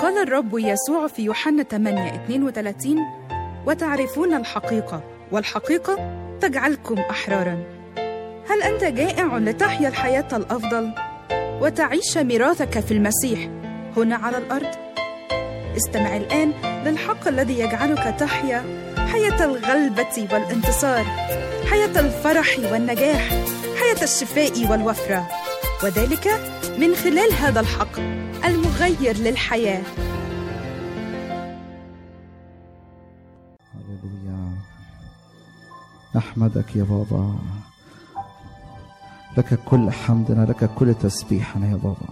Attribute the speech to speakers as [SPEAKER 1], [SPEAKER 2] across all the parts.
[SPEAKER 1] قال الرب يسوع في يوحنا 8 32 وتعرفون الحقيقة والحقيقة تجعلكم أحرارا هل أنت جائع لتحيا الحياة الأفضل وتعيش ميراثك في المسيح هنا على الأرض؟ استمع الآن للحق الذي يجعلك تحيا حياة الغلبة والانتصار حياة الفرح والنجاح حياة الشفاء والوفرة وذلك من خلال هذا الحق المغير للحياه
[SPEAKER 2] هللويا نحمدك يا بابا لك كل حمدنا لك كل تسبيحنا يا بابا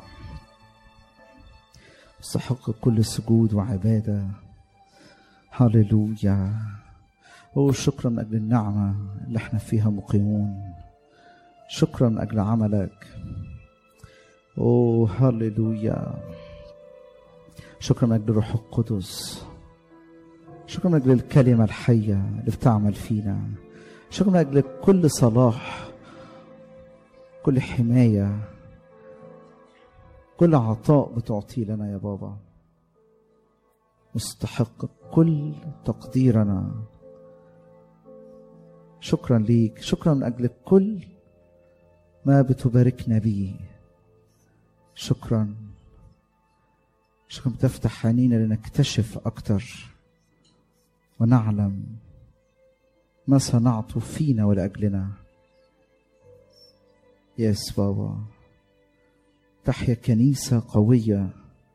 [SPEAKER 2] استحق كل سجود وعباده هللويا او شكرا من اجل النعمه اللي احنا فيها مقيمون شكرا من اجل عملك اوه هللويا شكرا من اجل الروح القدس شكرا من اجل الكلمه الحيه اللي بتعمل فينا شكرا من اجل كل صلاح كل حمايه كل عطاء بتعطيه لنا يا بابا مستحق كل تقديرنا شكرا ليك شكرا من اجل كل ما بتباركنا به شكرا شكرا بتفتح عينينا لنكتشف اكتر ونعلم ما صنعت فينا ولاجلنا يس بابا تحيا كنيسه قويه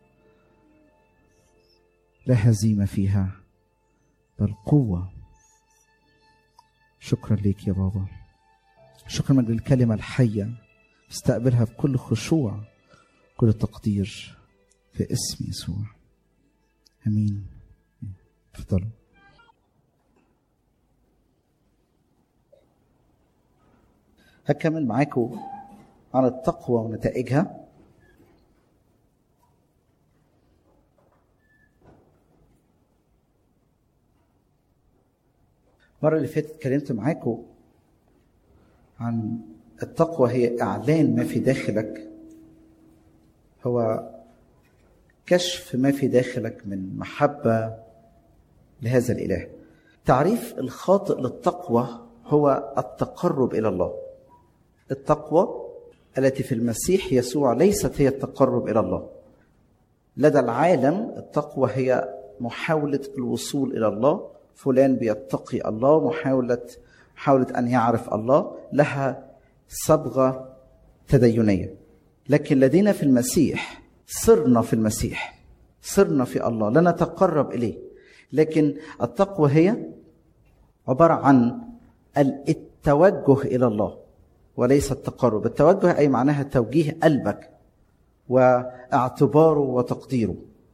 [SPEAKER 2] لا هزيمه فيها بل قوه شكرا ليك يا بابا شكرا من الكلمه الحيه استقبلها بكل خشوع كل تقدير في اسم يسوع امين تفضلوا هكمل معاكم عن التقوى ونتائجها المرة اللي فاتت اتكلمت معاكم عن التقوى هي إعلان ما في داخلك هو كشف ما في داخلك من محبة لهذا الإله تعريف الخاطئ للتقوى هو التقرب إلى الله التقوى التي في المسيح يسوع ليست هي التقرب إلى الله لدى العالم التقوى هي محاولة الوصول إلى الله فلان بيتقي الله محاولة محاولة أن يعرف الله لها صبغة تدينية لكن لدينا في المسيح صرنا في المسيح صرنا في الله لا نتقرب إليه لكن التقوى هي عبارة عن التوجه إلى الله وليس التقرب التوجه أي معناها توجيه قلبك واعتباره وتقديره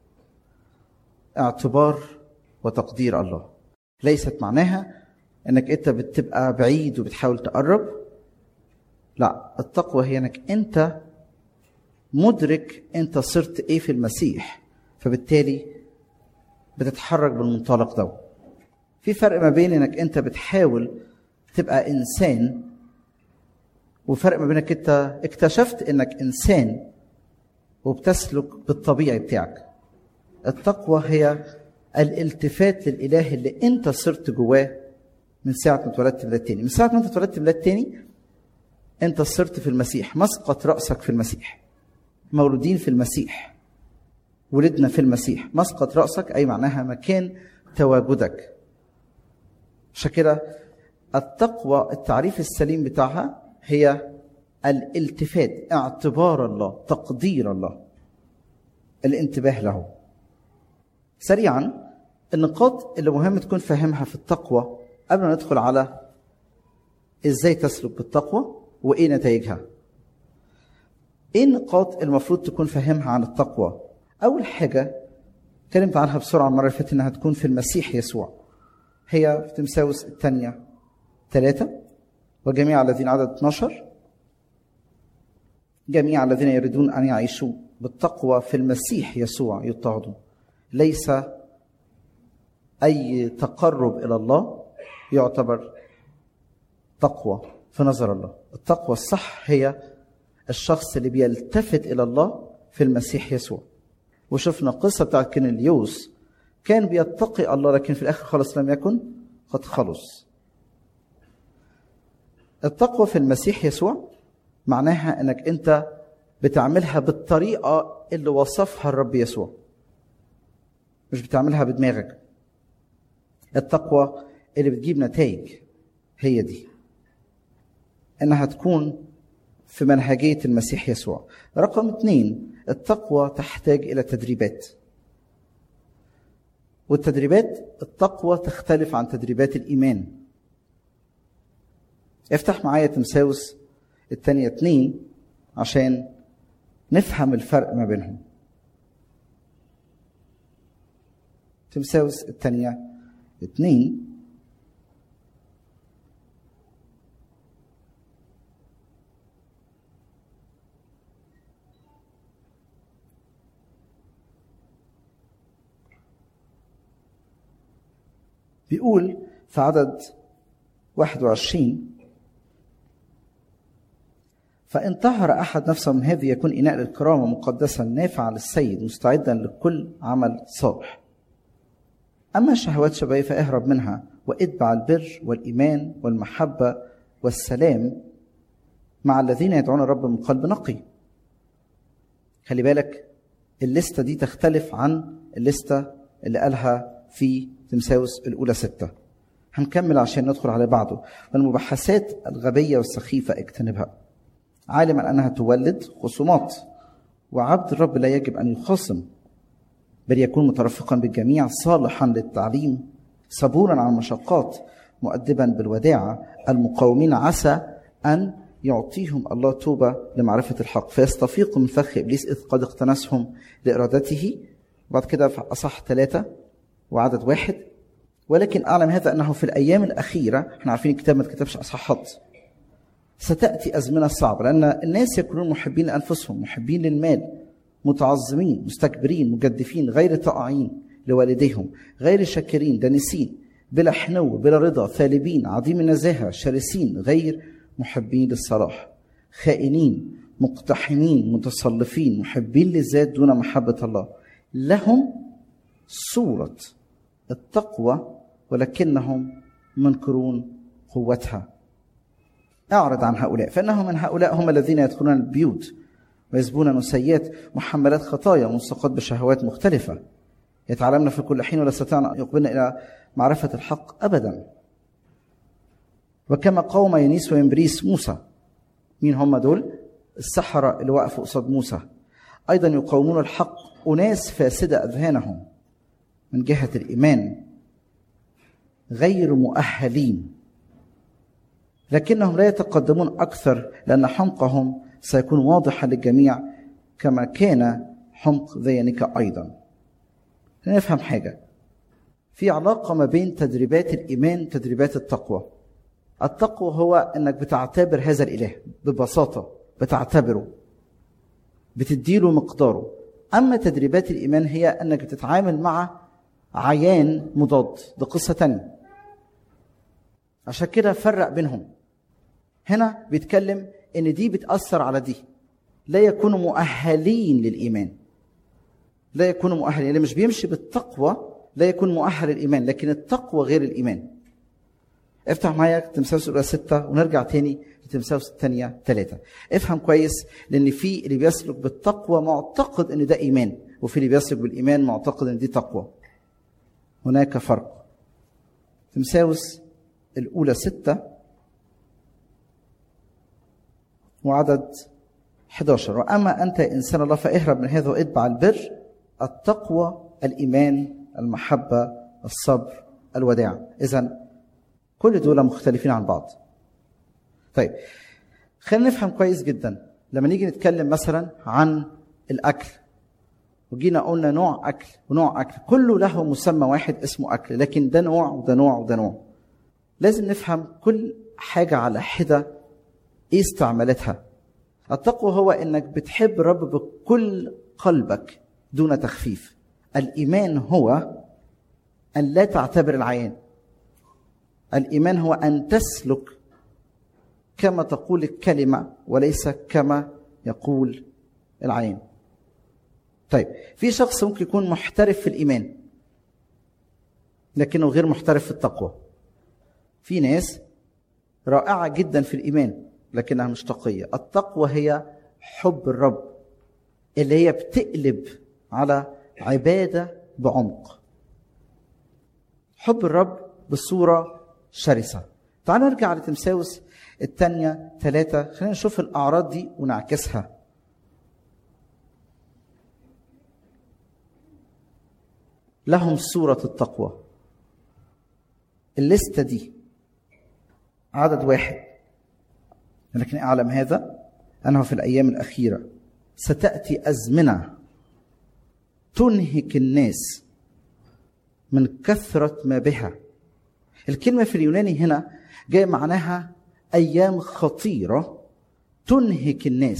[SPEAKER 2] اعتبار وتقدير الله ليست معناها انك انت بتبقى بعيد وبتحاول تقرب لا التقوى هي انك انت مدرك انت صرت ايه في المسيح فبالتالي بتتحرك بالمنطلق ده في فرق ما بين انك انت بتحاول تبقى انسان وفرق ما بينك انت اكتشفت انك انسان وبتسلك بالطبيعي بتاعك التقوى هي الالتفات للاله اللي انت صرت جواه من ساعه ما اتولدت ميلاد تاني من ساعه ما انت اتولدت ميلاد تاني انت صرت في المسيح مسقط راسك في المسيح مولودين في المسيح ولدنا في المسيح مسقط راسك اي معناها مكان تواجدك عشان كده التقوى التعريف السليم بتاعها هي الالتفات اعتبار الله تقدير الله الانتباه له سريعا النقاط اللي مهم تكون فاهمها في التقوى قبل ما ندخل على ازاي تسلك بالتقوى وايه نتائجها ايه النقاط المفروض تكون فاهمها عن التقوى اول حاجه اتكلمت عنها بسرعه المره اللي فاتت انها تكون في المسيح يسوع هي في تمساوس الثانيه ثلاثة وجميع الذين عدد 12 جميع الذين يريدون أن يعيشوا بالتقوى في المسيح يسوع يضطهدون ليس أي تقرب إلى الله يعتبر تقوى في نظر الله التقوى الصح هي الشخص اللي بيلتفت إلى الله في المسيح يسوع وشفنا القصة بتاعت كنليوس كان بيتقي الله لكن في الآخر خالص لم يكن قد خلص التقوى في المسيح يسوع معناها انك انت بتعملها بالطريقة اللي وصفها الرب يسوع مش بتعملها بدماغك التقوى اللي بتجيب نتائج هي دي انها تكون في منهجية المسيح يسوع رقم اثنين التقوى تحتاج إلى تدريبات والتدريبات التقوى تختلف عن تدريبات الإيمان افتح معايا تمساوس الثانية اتنين عشان نفهم الفرق ما بينهم تمساوس الثانية اتنين بيقول في عدد 21 فإن طهر أحد نفسه من هذه يكون إناء للكرامة مقدسا نافعا للسيد مستعدا لكل عمل صالح أما شهوات شبابية فاهرب منها واتبع البر والإيمان والمحبة والسلام مع الذين يدعون الرب من قلب نقي خلي بالك الليستة دي تختلف عن الليستة اللي قالها في تمساوس الأولى ستة هنكمل عشان ندخل على بعضه والمباحثات الغبية والسخيفة اجتنبها عالما أنها تولد خصومات وعبد الرب لا يجب أن يخاصم بل يكون مترفقا بالجميع صالحا للتعليم صبورا على المشقات مؤدبا بالوداعة المقاومين عسى أن يعطيهم الله توبة لمعرفة الحق فيستفيق من فخ إبليس إذ قد اقتنسهم لإرادته وبعد كده في أصح ثلاثة وعدد واحد ولكن أعلم هذا أنه في الأيام الأخيرة احنا عارفين الكتاب ما تكتبش أصحاحات ستأتي أزمنة صعبة لأن الناس يكونون محبين لأنفسهم محبين للمال متعظمين مستكبرين مجدفين غير طائعين لوالديهم غير شاكرين دانسين بلا حنو بلا رضا ثالبين عظيم النزاهة شرسين غير محبين للصلاح خائنين مقتحمين متصلفين محبين للذات دون محبة الله لهم صورة التقوى ولكنهم منكرون قوتها اعرض عن هؤلاء فانهم من هؤلاء هم الذين يدخلون البيوت ويسبون نسيات محملات خطايا ملصقات بشهوات مختلفه يتعلمن في كل حين ولا يستطيعن ان يقبلن الى معرفه الحق ابدا وكما قوم ينيس وينبريس موسى مين هم دول السحرة اللي وقفوا قصاد موسى أيضا يقاومون الحق أناس فاسدة أذهانهم من جهة الإيمان غير مؤهلين لكنهم لا يتقدمون أكثر لأن حمقهم سيكون واضحا للجميع كما كان حمق ذينك أيضا نفهم حاجة في علاقة ما بين تدريبات الإيمان تدريبات التقوى التقوى هو أنك بتعتبر هذا الإله ببساطة بتعتبره بتديله مقداره أما تدريبات الإيمان هي أنك بتتعامل مع عيان مضاد ده قصة تانية عشان كده فرق بينهم هنا بيتكلم ان دي بتأثر على دي لا يكونوا مؤهلين للإيمان لا يكونوا مؤهلين اللي مش بيمشي بالتقوى لا يكون مؤهل للإيمان لكن التقوى غير الإيمان افتح معايا تمساوس الأولى ستة ونرجع تاني لتمساوس الثانية ثلاثة افهم كويس لأن في اللي بيسلك بالتقوى معتقد إن ده إيمان وفي اللي بيسلك بالإيمان معتقد إن دي تقوى هناك فرق تمساوس الأولى ستة وعدد 11 وأما أنت يا إنسان الله فاهرب من هذا واتبع البر التقوى الإيمان المحبة الصبر الوداع إذا كل دول مختلفين عن بعض طيب خلينا نفهم كويس جدا لما نيجي نتكلم مثلا عن الأكل وجينا قلنا نوع أكل ونوع أكل كله له مسمى واحد اسمه أكل لكن ده نوع وده نوع وده نوع لازم نفهم كل حاجة على حدة إيه استعمالاتها التقوى هو إنك بتحب الرب بكل قلبك دون تخفيف الإيمان هو أن لا تعتبر العيان الإيمان هو أن تسلك كما تقول الكلمة وليس كما يقول العين طيب في شخص ممكن يكون محترف في الايمان لكنه غير محترف في التقوى في ناس رائعه جدا في الايمان لكنها مش تقيه التقوى هي حب الرب اللي هي بتقلب على عباده بعمق حب الرب بصوره شرسه تعالوا نرجع لتمساوس الثانيه ثلاثه خلينا نشوف الاعراض دي ونعكسها لهم صورة التقوى الليستة دي عدد واحد لكن أعلم هذا أنه في الأيام الأخيرة ستأتي أزمنة تنهك الناس من كثرة ما بها الكلمة في اليوناني هنا جاي معناها أيام خطيرة تنهك الناس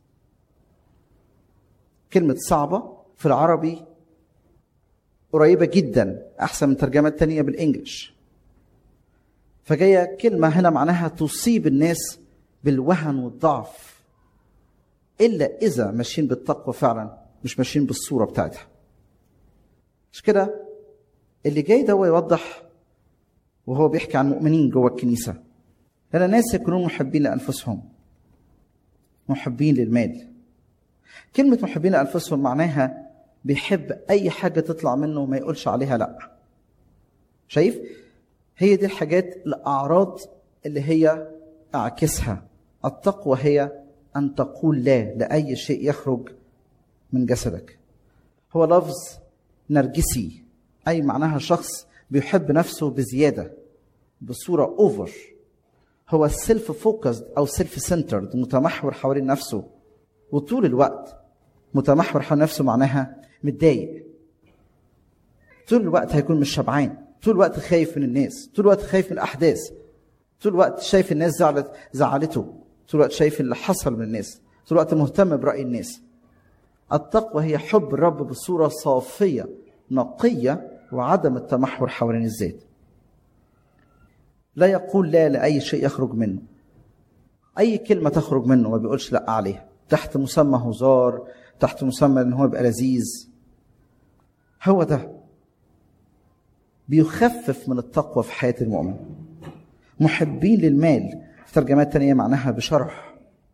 [SPEAKER 2] كلمة صعبة في العربي قريبة جدا أحسن من ترجمات تانية بالإنجلش فجاية كلمة هنا معناها تصيب الناس بالوهن والضعف إلا إذا ماشيين بالتقوى فعلا مش ماشيين بالصورة بتاعتها مش كده اللي جاي ده هو يوضح وهو بيحكي عن مؤمنين جوه الكنيسة لأن ناس يكونون محبين لأنفسهم محبين للمال كلمة محبين لأنفسهم معناها بيحب اي حاجه تطلع منه وما يقولش عليها لا شايف هي دي الحاجات الاعراض اللي هي اعكسها التقوى هي ان تقول لا لاي شيء يخرج من جسدك هو لفظ نرجسي اي معناها شخص بيحب نفسه بزياده بصوره اوفر هو سيلف فوكسد او سيلف سنترد متمحور حوالين نفسه وطول الوقت متمحور حول نفسه معناها متضايق طول الوقت هيكون مش شبعان طول الوقت خايف من الناس طول الوقت خايف من الاحداث طول الوقت شايف الناس زعلت زعلته طول الوقت شايف اللي حصل من الناس طول الوقت مهتم براي الناس التقوى هي حب الرب بصوره صافيه نقيه وعدم التمحور حوالين الذات لا يقول لا لاي شيء يخرج منه اي كلمه تخرج منه ما بيقولش لا عليها تحت مسمى هزار تحت مسمى ان هو يبقى لذيذ هو ده بيخفف من التقوى في حياة المؤمن محبين للمال في ترجمات تانية معناها بشرح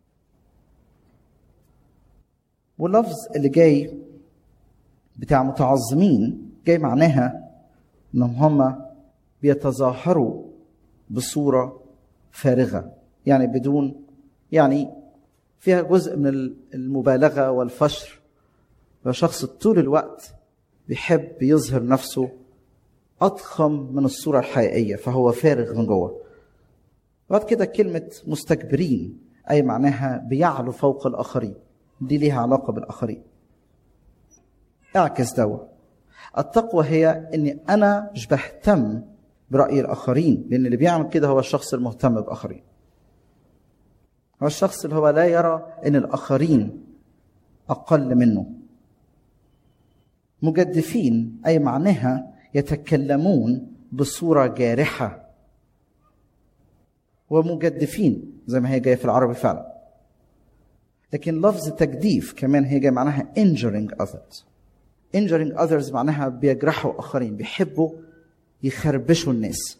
[SPEAKER 2] واللفظ اللي جاي بتاع متعظمين جاي معناها انهم هم بيتظاهروا بصورة فارغة يعني بدون يعني فيها جزء من المبالغه والفشر فشخص طول الوقت بيحب يظهر نفسه اضخم من الصوره الحقيقيه فهو فارغ من جوه بعد كده كلمه مستكبرين اي معناها بيعلو فوق الاخرين دي ليها علاقه بالاخرين اعكس دوا التقوى هي اني انا مش بهتم براي الاخرين لان اللي بيعمل كده هو الشخص المهتم باخرين هو الشخص اللي هو لا يرى ان الاخرين اقل منه مجدفين اي معناها يتكلمون بصوره جارحه ومجدفين زي ما هي جايه في العربي فعلا لكن لفظ تجديف كمان هي جايه معناها injuring others injuring others معناها بيجرحوا اخرين بيحبوا يخربشوا الناس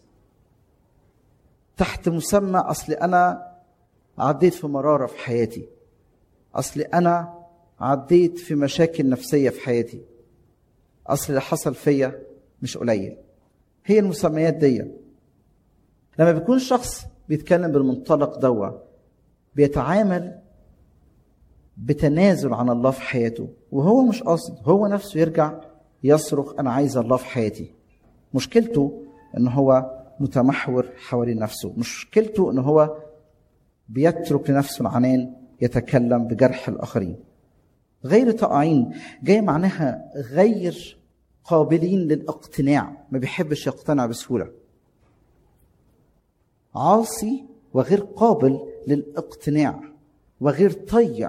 [SPEAKER 2] تحت مسمى اصل انا عديت في مرارة في حياتي أصل أنا عديت في مشاكل نفسية في حياتي أصل اللي حصل فيا مش قليل هي المسميات دي لما بيكون شخص بيتكلم بالمنطلق دوا بيتعامل بتنازل عن الله في حياته وهو مش قاصد هو نفسه يرجع يصرخ انا عايز الله في حياتي مشكلته ان هو متمحور حوالين نفسه مشكلته ان هو بيترك لنفسه العنان يتكلم بجرح الاخرين غير طائعين جاي معناها غير قابلين للاقتناع ما بيحبش يقتنع بسهوله عاصي وغير قابل للاقتناع وغير طيع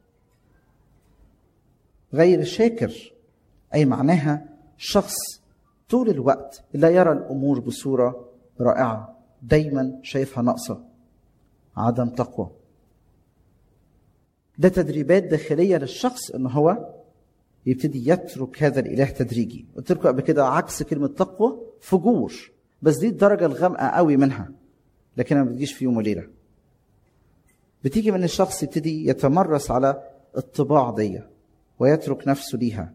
[SPEAKER 2] غير شاكر اي معناها شخص طول الوقت لا يرى الامور بصوره رائعه دايما شايفها ناقصه عدم تقوى ده تدريبات داخليه للشخص ان هو يبتدي يترك هذا الاله تدريجي قلت لكم قبل كده عكس كلمه تقوى فجور بس دي الدرجه الغامقه قوي منها لكنها ما بتجيش في يوم وليله بتيجي من الشخص يبتدي يتمرس على الطباع دي ويترك نفسه ليها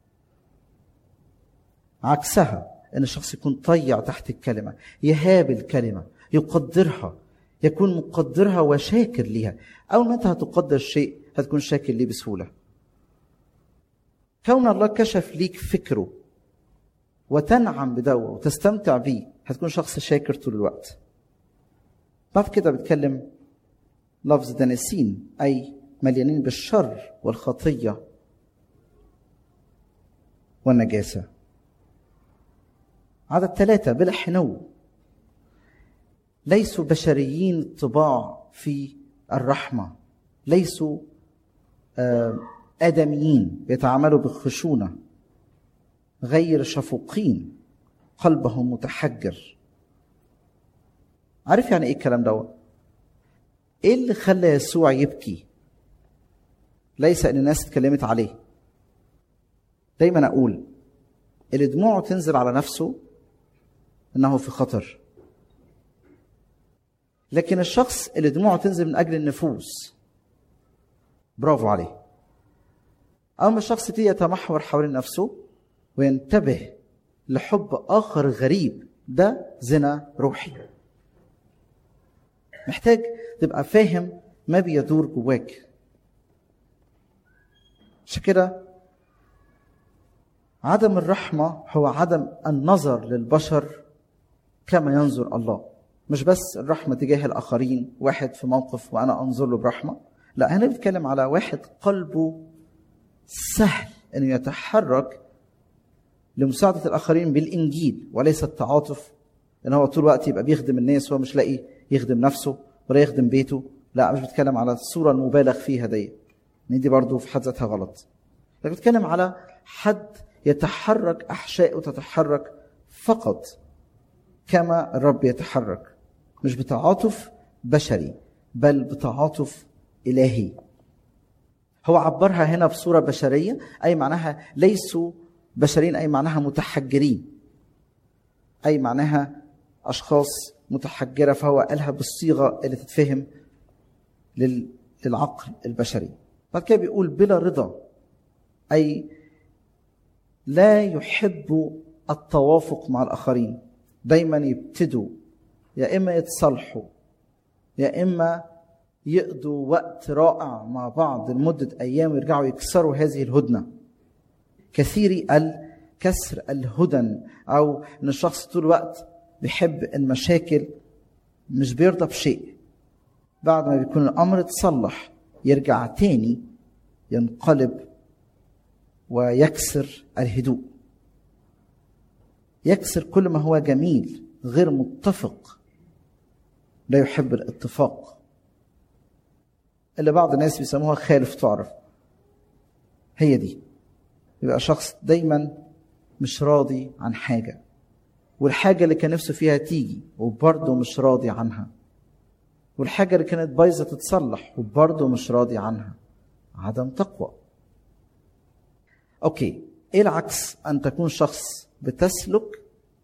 [SPEAKER 2] عكسها ان الشخص يكون طيع تحت الكلمه يهاب الكلمه يقدرها يكون مقدرها وشاكر ليها اول ما انت هتقدر شيء هتكون شاكر ليه بسهوله كون الله كشف ليك فكره وتنعم بدوه وتستمتع بيه هتكون شخص شاكر طول الوقت بعد كده بتكلم لفظ دنسين أي مليانين بالشر والخطية والنجاسة عدد ثلاثة بلا حنو ليسوا بشريين الطباع في الرحمة ليسوا آدميين بيتعاملوا بخشونة غير شفوقين قلبهم متحجر عارف يعني ايه الكلام دوت ايه اللي خلى يسوع يبكي ليس ان الناس اتكلمت عليه دايما اقول اللي دموعه تنزل على نفسه انه في خطر لكن الشخص اللي دموعه تنزل من اجل النفوس برافو عليه اول ما الشخص يبتدي يتمحور حوالين نفسه وينتبه لحب اخر غريب ده زنا روحي محتاج تبقى فاهم ما بيدور جواك عشان كده عدم الرحمة هو عدم النظر للبشر كما ينظر الله مش بس الرحمة تجاه الآخرين واحد في موقف وأنا أنظر له برحمة لا هنا بنتكلم على واحد قلبه سهل أنه يتحرك لمساعدة الآخرين بالإنجيل وليس التعاطف لأن هو طول الوقت يبقى بيخدم الناس وهو مش لاقي يخدم نفسه ولا يخدم بيته لا مش بتكلم على الصورة المبالغ فيها دي ان دي برضو في حد ذاتها غلط لكن بتكلم على حد يتحرك أحشائه تتحرك فقط كما الرب يتحرك مش بتعاطف بشري بل بتعاطف إلهي هو عبرها هنا بصورة بشرية أي معناها ليسوا بشرين أي معناها متحجرين أي معناها أشخاص متحجرة فهو قالها بالصيغة اللي تتفهم للعقل البشري بعد كده بيقول بلا رضا أي لا يحب التوافق مع الآخرين دايما يبتدوا يا إما يتصالحوا يا إما يقضوا وقت رائع مع بعض لمدة أيام ويرجعوا يكسروا هذه الهدنة كثيري الكسر الهدن أو إن الشخص طول الوقت بيحب المشاكل مش بيرضى بشيء بعد ما بيكون الأمر اتصلح يرجع تاني ينقلب ويكسر الهدوء يكسر كل ما هو جميل غير متفق لا يحب الاتفاق اللي بعض الناس بيسموها خالف تعرف هي دي يبقى شخص دايما مش راضي عن حاجة والحاجة اللي كان نفسه فيها تيجي وبرضه مش راضي عنها والحاجة اللي كانت بايظة تتصلح وبرضه مش راضي عنها عدم تقوى اوكي ايه العكس ان تكون شخص بتسلك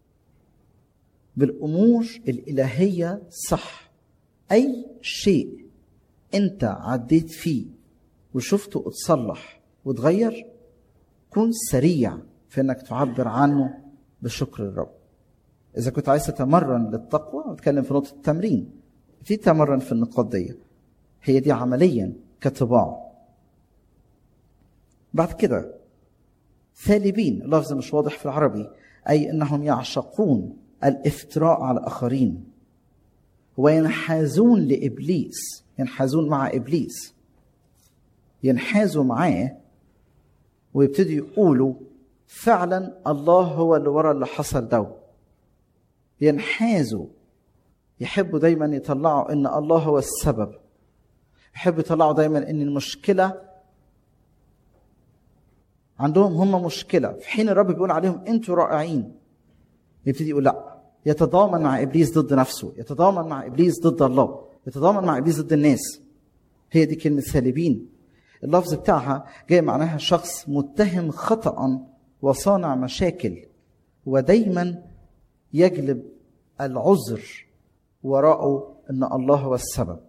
[SPEAKER 2] بالامور الالهيه صح اي شيء انت عديت فيه وشفته اتصلح وتغير كن سريع في انك تعبر عنه بشكر الرب اذا كنت عايز تتمرن للتقوى اتكلم في نقطه التمرين في تمرن في النقاط دي هي دي عمليا كطباع بعد كده ثالبين لفظ مش واضح في العربي أي أنهم يعشقون الافتراء على الآخرين وينحازون لإبليس ينحازون مع إبليس ينحازوا معاه ويبتدوا يقولوا فعلا الله هو اللي ورا اللي حصل ده ينحازوا يحبوا دايما يطلعوا ان الله هو السبب يحبوا يطلعوا دايما ان المشكله عندهم هم مشكلة في حين الرب بيقول عليهم انتوا رائعين يبتدي يقول لا يتضامن مع ابليس ضد نفسه يتضامن مع ابليس ضد الله يتضامن مع ابليس ضد الناس هي دي كلمة ثالبين اللفظ بتاعها جاي معناها شخص متهم خطأ وصانع مشاكل ودايما يجلب العذر وراءه ان الله هو السبب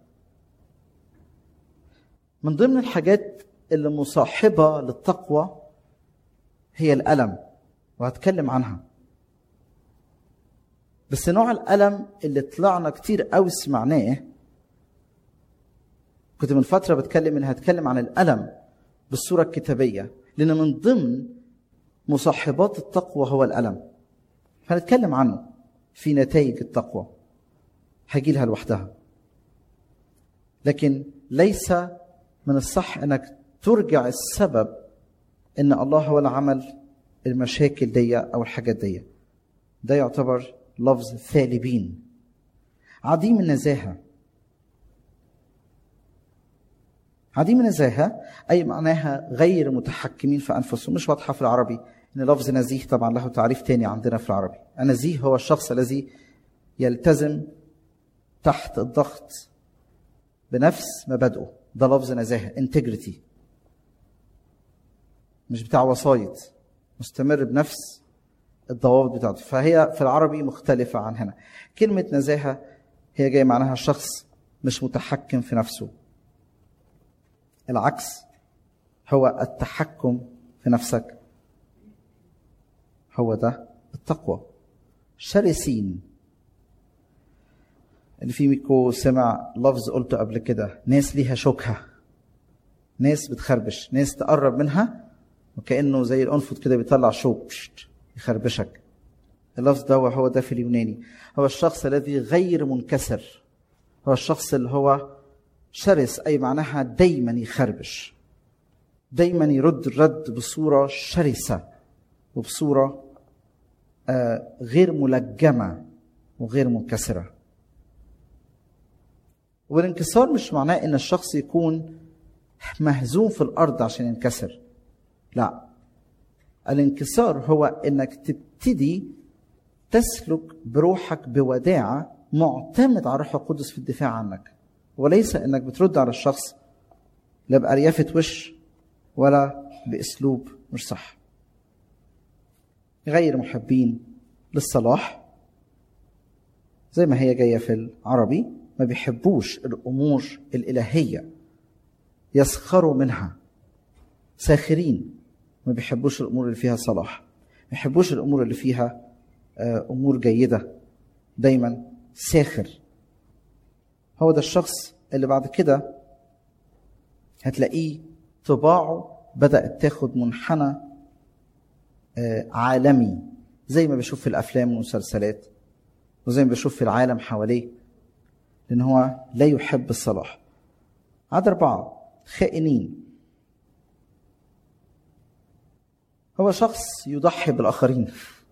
[SPEAKER 2] من ضمن الحاجات اللي مصاحبة للتقوى هي الألم وهتكلم عنها بس نوع الألم اللي طلعنا كتير قوي سمعناه كنت من فترة بتكلم إن هتكلم عن الألم بالصورة الكتابية لأن من ضمن مصاحبات التقوى هو الألم هنتكلم عنه في نتائج التقوى هجي لها لوحدها لكن ليس من الصح انك ترجع السبب ان الله هو اللي عمل المشاكل دي او الحاجات دي ده يعتبر لفظ ثالبين عديم النزاهه عديم النزاهه اي معناها غير متحكمين في انفسهم مش واضحه في العربي ان لفظ نزيه طبعا له تعريف تاني عندنا في العربي النزيه هو الشخص الذي يلتزم تحت الضغط بنفس مبادئه ده لفظ نزاهه انتجريتي مش بتاع وسايط مستمر بنفس الضوابط بتاعته فهي في العربي مختلفة عن هنا كلمة نزاهة هي جاي معناها الشخص مش متحكم في نفسه العكس هو التحكم في نفسك هو ده التقوى شرسين اللي في ميكو سمع لفظ قلته قبل كده ناس ليها شوكها ناس بتخربش ناس تقرب منها وكانه زي الانفض كده بيطلع شوك يخربشك اللفظ ده هو ده في اليوناني هو الشخص الذي غير منكسر هو الشخص اللي هو شرس اي معناها دايما يخربش دايما يرد الرد بصوره شرسه وبصوره آه غير ملجمه وغير منكسره والانكسار مش معناه ان الشخص يكون مهزوم في الارض عشان ينكسر لا الانكسار هو انك تبتدي تسلك بروحك بوداعة معتمد على الروح القدس في الدفاع عنك وليس انك بترد على الشخص لا بأريافة وش ولا بأسلوب مش صح غير محبين للصلاح زي ما هي جاية في العربي ما بيحبوش الأمور الإلهية يسخروا منها ساخرين ما بيحبوش الامور اللي فيها صلاح ما بيحبوش الامور اللي فيها امور جيده دايما ساخر هو ده الشخص اللي بعد كده هتلاقيه طباعه بدات تاخد منحنى عالمي زي ما بشوف في الافلام والمسلسلات وزي ما بشوف في العالم حواليه لان هو لا يحب الصلاح عدد اربعه خائنين هو شخص يضحي بالاخرين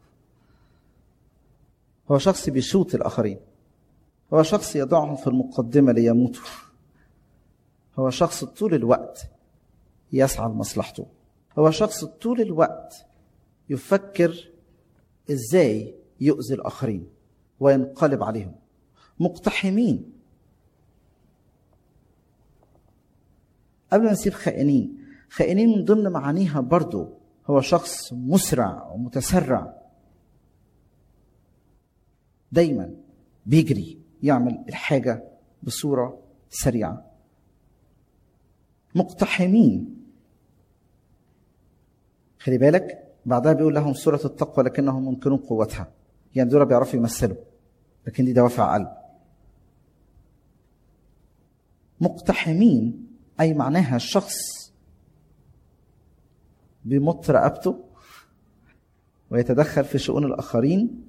[SPEAKER 2] هو شخص بيشوت الاخرين هو شخص يضعهم في المقدمه ليموتوا هو شخص طول الوقت يسعى لمصلحته هو شخص طول الوقت يفكر ازاي يؤذي الاخرين وينقلب عليهم مقتحمين قبل ما نسيب خائنين خائنين من ضمن معانيها برضو هو شخص مسرع ومتسرع دايما بيجري يعمل الحاجة بصورة سريعة مقتحمين خلي بالك بعدها بيقول لهم سورة التقوى لكنهم منكرون قوتها يعني دول بيعرفوا يمثلوا لكن دي دوافع قلب مقتحمين أي معناها الشخص بيمط رقبته ويتدخل في شؤون الآخرين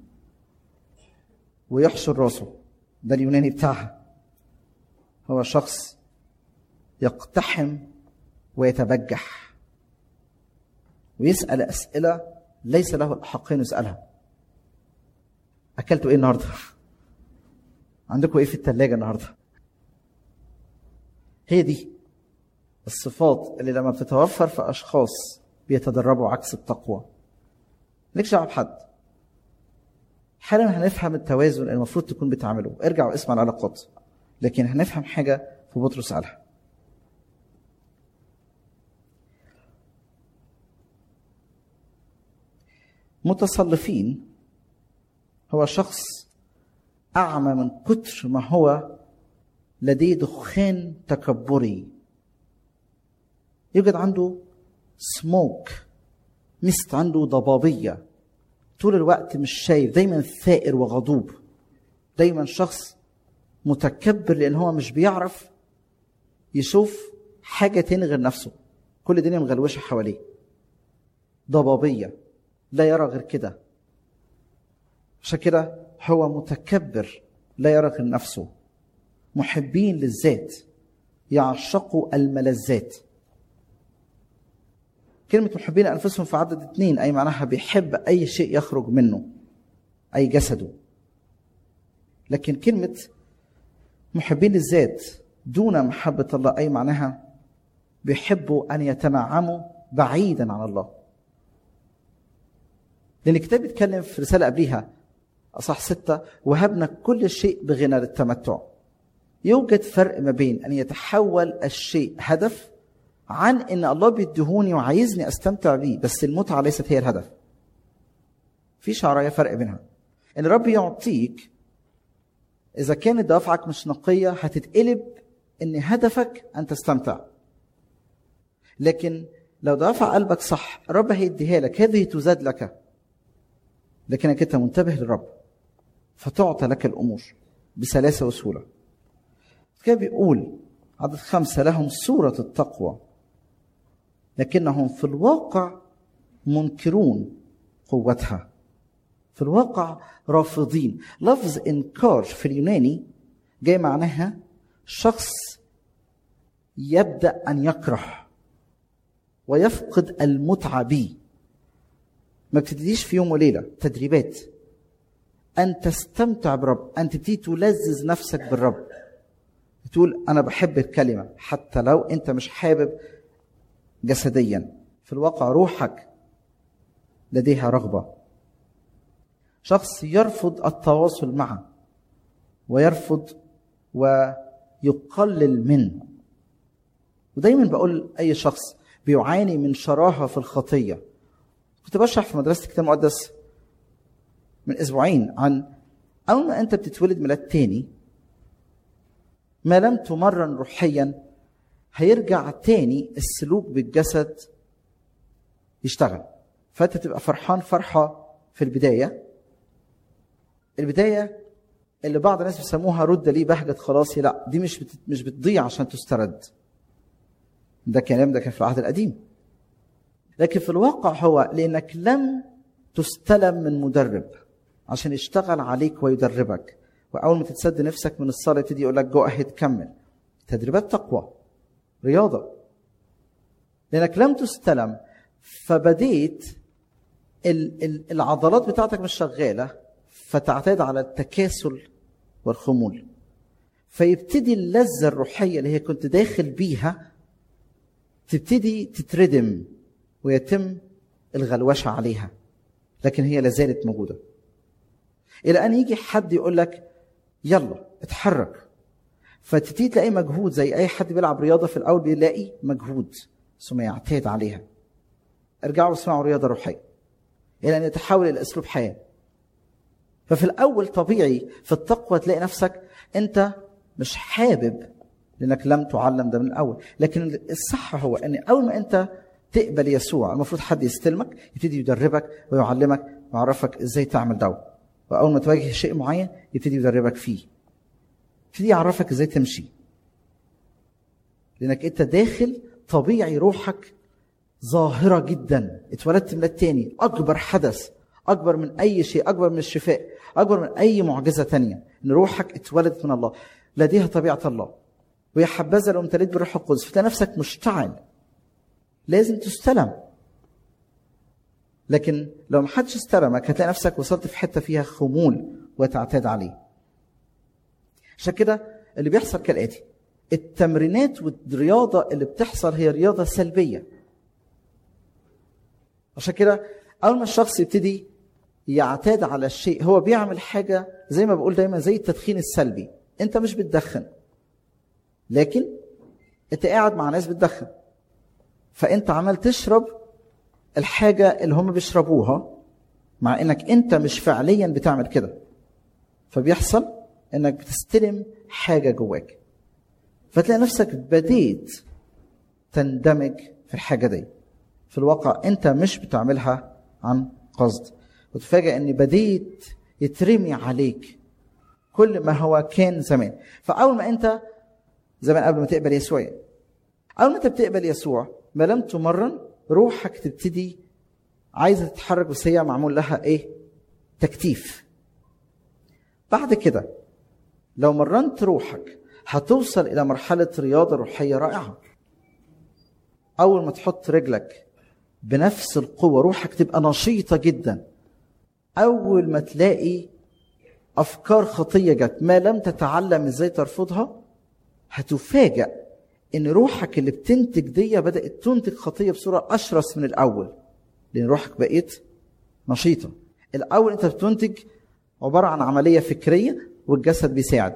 [SPEAKER 2] ويحشر راسه ده اليوناني بتاعها هو شخص يقتحم ويتبجح ويسأل أسئلة ليس له الأحقية يسألها أكلتوا إيه النهاردة؟ عندكم إيه في التلاجة النهاردة؟ هي دي الصفات اللي لما بتتوفر في أشخاص بيتدربوا عكس التقوى ليكش دعوه بحد حالا هنفهم التوازن اللي المفروض تكون بتعمله ارجع واسمع العلاقات لكن هنفهم حاجه في بطرس قالها متصلفين هو شخص اعمى من كتر ما هو لديه دخان تكبري يوجد عنده سموك مست عنده ضبابيه طول الوقت مش شايف دايما ثائر وغضوب دايما شخص متكبر لان هو مش بيعرف يشوف حاجه تاني غير نفسه كل الدنيا مغلوشه حواليه ضبابيه لا يرى غير كده عشان كده هو متكبر لا يرى غير نفسه محبين للذات يعشقوا الملذات كلمة محبين أنفسهم في عدد اثنين أي معناها بيحب أي شيء يخرج منه أي جسده لكن كلمة محبين الذات دون محبة الله أي معناها بيحبوا أن يتنعموا بعيدا عن الله لأن الكتاب بيتكلم في رسالة قبليها أصح ستة وهبنا كل شيء بغنى للتمتع يوجد فرق ما بين أن يتحول الشيء هدف عن ان الله بيديهوني وعايزني استمتع بيه بس المتعه ليست هي الهدف في شعرايه فرق بينها ان رب يعطيك اذا كانت دوافعك مش نقيه هتتقلب ان هدفك ان تستمتع لكن لو دوافع قلبك صح الرب هيديها لك هذه تزاد لك لكنك انت منتبه للرب فتعطى لك الامور بسلاسه وسهوله كده بيقول عدد خمسه لهم صوره التقوى لكنهم في الواقع منكرون قوتها في الواقع رافضين لفظ انكار في اليوناني جاي معناها شخص يبدا ان يكره ويفقد المتعه به ما بتبتديش في يوم وليله تدريبات ان تستمتع برب ان تبتدي تلذذ نفسك بالرب تقول انا بحب الكلمه حتى لو انت مش حابب جسديا في الواقع روحك لديها رغبه شخص يرفض التواصل معه ويرفض ويقلل منه ودايما بقول اي شخص بيعاني من شراهه في الخطيه كنت بشرح في مدرسه الكتاب المقدس من اسبوعين عن اول ما انت بتتولد ميلاد تاني ما لم تمرن روحيا هيرجع تاني السلوك بالجسد يشتغل فانت تبقى فرحان فرحه في البدايه البدايه اللي بعض الناس بيسموها رد لي بهجه خلاصي لا دي مش بت... مش بتضيع عشان تسترد ده كلام ده كان في العهد القديم لكن في الواقع هو لانك لم تستلم من مدرب عشان يشتغل عليك ويدربك واول ما تتسد نفسك من الصلاه يبتدي يقول لك جو اهيد كمل تدريبات تقوى رياضه لانك لم تستلم فبديت العضلات بتاعتك مش شغاله فتعتاد على التكاسل والخمول فيبتدي اللذه الروحيه اللي هي كنت داخل بيها تبتدي تتردم ويتم الغلوشه عليها لكن هي لازالت موجوده الى ان يجي حد يقول لك يلا اتحرك فتبتدي تلاقي مجهود زي اي حد بيلعب رياضه في الاول بيلاقي مجهود ثم يعتاد عليها ارجعوا اسمعوا رياضه روحيه الى ان يتحول الى اسلوب حياه ففي الاول طبيعي في التقوى تلاقي نفسك انت مش حابب لانك لم تعلم ده من الاول لكن الصح هو ان اول ما انت تقبل يسوع المفروض حد يستلمك يبتدي يدربك ويعلمك ويعرفك ازاي تعمل ده واول ما تواجه شيء معين يبتدي يدربك فيه يبتدي يعرفك ازاي تمشي لانك انت داخل طبيعي روحك ظاهره جدا اتولدت من التاني اكبر حدث اكبر من اي شيء اكبر من الشفاء اكبر من اي معجزه تانية ان روحك اتولدت من الله لديها طبيعه الله ويا حبذا لو امتليت بالروح القدس فتلاقي نفسك مشتعل لازم تستلم لكن لو ما حدش استلمك هتلاقي نفسك وصلت في حته فيها خمول وتعتاد عليه عشان كده اللي بيحصل كالاتي التمرينات والرياضه اللي بتحصل هي رياضه سلبيه عشان كده اول ما الشخص يبتدي يعتاد على الشيء هو بيعمل حاجه زي ما بقول دايما زي التدخين السلبي انت مش بتدخن لكن انت قاعد مع ناس بتدخن فانت عمال تشرب الحاجه اللي هم بيشربوها مع انك انت مش فعليا بتعمل كده فبيحصل انك بتستلم حاجه جواك فتلاقي نفسك بديت تندمج في الحاجه دي في الواقع انت مش بتعملها عن قصد وتفاجئ ان بديت يترمي عليك كل ما هو كان زمان فاول ما انت زمان قبل ما تقبل يسوع اول ما انت بتقبل يسوع ما لم تمرن روحك تبتدي عايزه تتحرك بس هي معمول لها ايه تكتيف بعد كده لو مرنت روحك هتوصل الى مرحله رياضه روحيه رائعه اول ما تحط رجلك بنفس القوه روحك تبقى نشيطه جدا اول ما تلاقي افكار خطيه جت ما لم تتعلم ازاي ترفضها هتفاجأ ان روحك اللي بتنتج دي بدات تنتج خطيه بصوره اشرس من الاول لان روحك بقيت نشيطه الاول انت بتنتج عباره عن عمليه فكريه والجسد بيساعد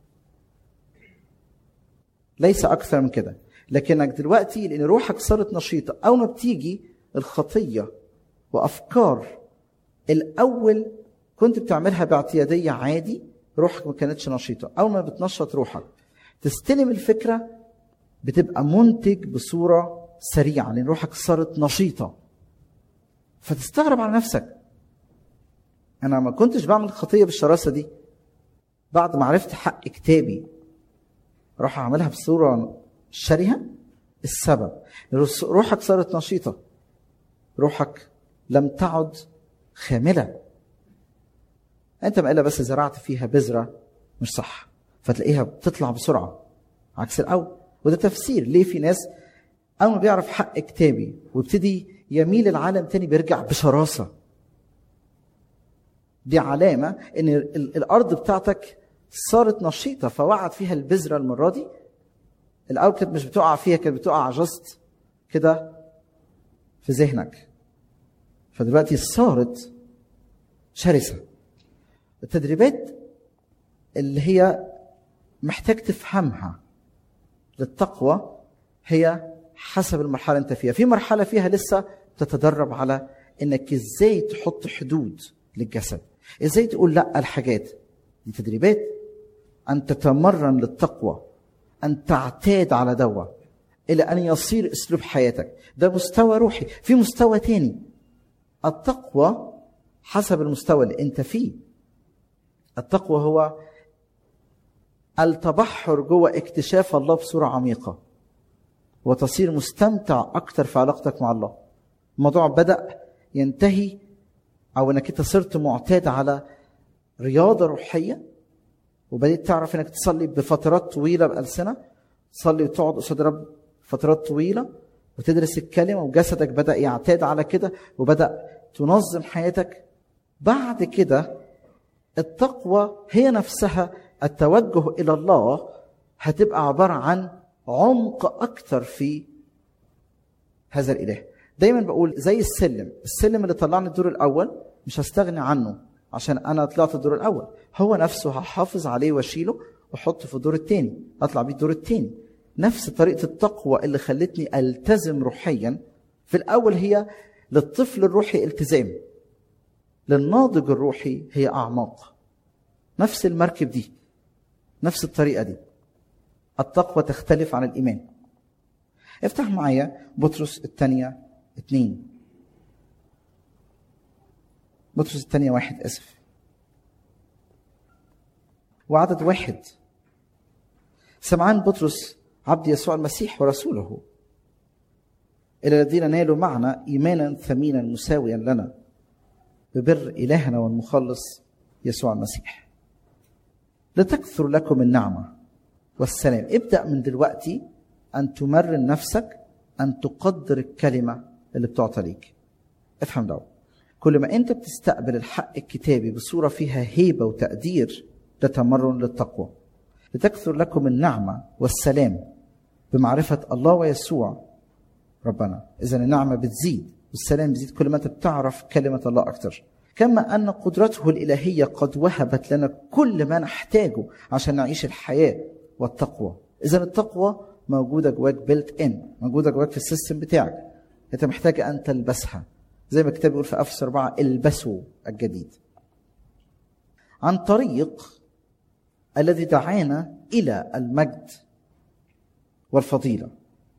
[SPEAKER 2] ليس اكثر من كده لكنك دلوقتي لان روحك صارت نشيطه اول ما بتيجي الخطيه وافكار الاول كنت بتعملها باعتياديه عادي روحك ما كانتش نشيطه اول ما بتنشط روحك تستلم الفكره بتبقى منتج بصوره سريعه لان روحك صارت نشيطه فتستغرب على نفسك انا ما كنتش بعمل خطيه بالشراسه دي بعد ما عرفت حق كتابي راح اعملها بصوره شرهه السبب روحك صارت نشيطه روحك لم تعد خامله انت ما الا بس زرعت فيها بذره مش صح فتلاقيها بتطلع بسرعه عكس الاول وده تفسير ليه في ناس اول ما بيعرف حق كتابي ويبتدي يميل العالم تاني بيرجع بشراسه دي علامه ان الارض بتاعتك صارت نشيطه فوقعت فيها البذره المره دي الاول كانت مش بتقع فيها كانت بتقع جست كده في ذهنك فدلوقتي صارت شرسه التدريبات اللي هي محتاج تفهمها للتقوى هي حسب المرحلة اللي انت فيها في مرحلة فيها لسه تتدرب على انك ازاي تحط حدود للجسد ازاي تقول لا الحاجات دي تدريبات ان تتمرن للتقوى ان تعتاد على دوا الى ان يصير اسلوب حياتك ده مستوى روحي في مستوى تاني التقوى حسب المستوى اللي انت فيه التقوى هو التبحر جوه اكتشاف الله بصورة عميقة وتصير مستمتع أكتر في علاقتك مع الله الموضوع بدأ ينتهي أو أنك أنت صرت معتاد على رياضة روحية وبدأت تعرف أنك تصلي بفترات طويلة بألسنة تصلي وتقعد قصاد رب فترات طويلة وتدرس الكلمة وجسدك بدأ يعتاد على كده وبدأ تنظم حياتك بعد كده التقوى هي نفسها التوجه الى الله هتبقى عباره عن عمق اكثر في هذا الاله دايما بقول زي السلم السلم اللي طلعني الدور الاول مش هستغني عنه عشان انا طلعت الدور الاول هو نفسه هحافظ عليه واشيله واحطه في الدور الثاني اطلع بيه الدور الثاني نفس طريقه التقوى اللي خلتني التزم روحيا في الاول هي للطفل الروحي التزام للناضج الروحي هي اعماق نفس المركب دي نفس الطريقه دي التقوى تختلف عن الايمان افتح معايا بطرس الثانيه اتنين بطرس الثانيه واحد اسف وعدد واحد سمعان بطرس عبد يسوع المسيح ورسوله إلى الذين نالوا معنا إيمانا ثمينا مساويا لنا ببر إلهنا والمخلص يسوع المسيح لتكثر لكم النعمة والسلام ابدأ من دلوقتي أن تمرن نفسك أن تقدر الكلمة اللي بتعطى ليك افهم ده كل ما أنت بتستقبل الحق الكتابي بصورة فيها هيبة وتقدير ده تمرن للتقوى لتكثر لكم النعمة والسلام بمعرفة الله ويسوع ربنا إذا النعمة بتزيد والسلام بيزيد كل ما أنت بتعرف كلمة الله أكتر كما أن قدرته الإلهية قد وهبت لنا كل ما نحتاجه عشان نعيش الحياة والتقوى إذا التقوى موجودة جواك بيلت إن موجودة جواك في السيستم بتاعك أنت محتاج أن تلبسها زي ما الكتاب بيقول في افسس 4 البسوا الجديد عن طريق الذي دعانا الى المجد والفضيله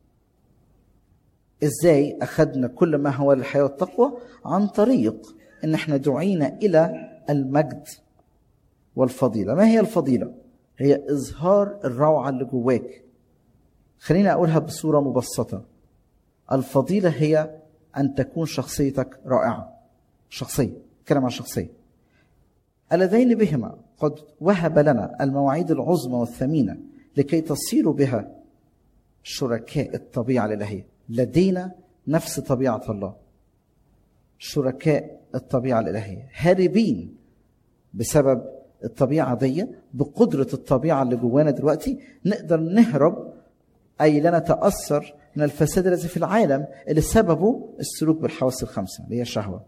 [SPEAKER 2] ازاي اخذنا كل ما هو للحياه والتقوى عن طريق ان احنا دعينا الى المجد والفضيله ما هي الفضيله هي اظهار الروعه اللي جواك خليني اقولها بصوره مبسطه الفضيله هي ان تكون شخصيتك رائعه شخصيه اتكلم عن شخصيه اللذين بهما قد وهب لنا المواعيد العظمى والثمينه لكي تصيروا بها شركاء الطبيعه الالهيه لدينا نفس طبيعه الله شركاء الطبيعه الالهيه هاربين بسبب الطبيعه دي بقدره الطبيعه اللي جوانا دلوقتي نقدر نهرب اي لا نتاثر من الفساد الذي في العالم اللي سببه السلوك بالحواس الخمسه اللي هي الشهوه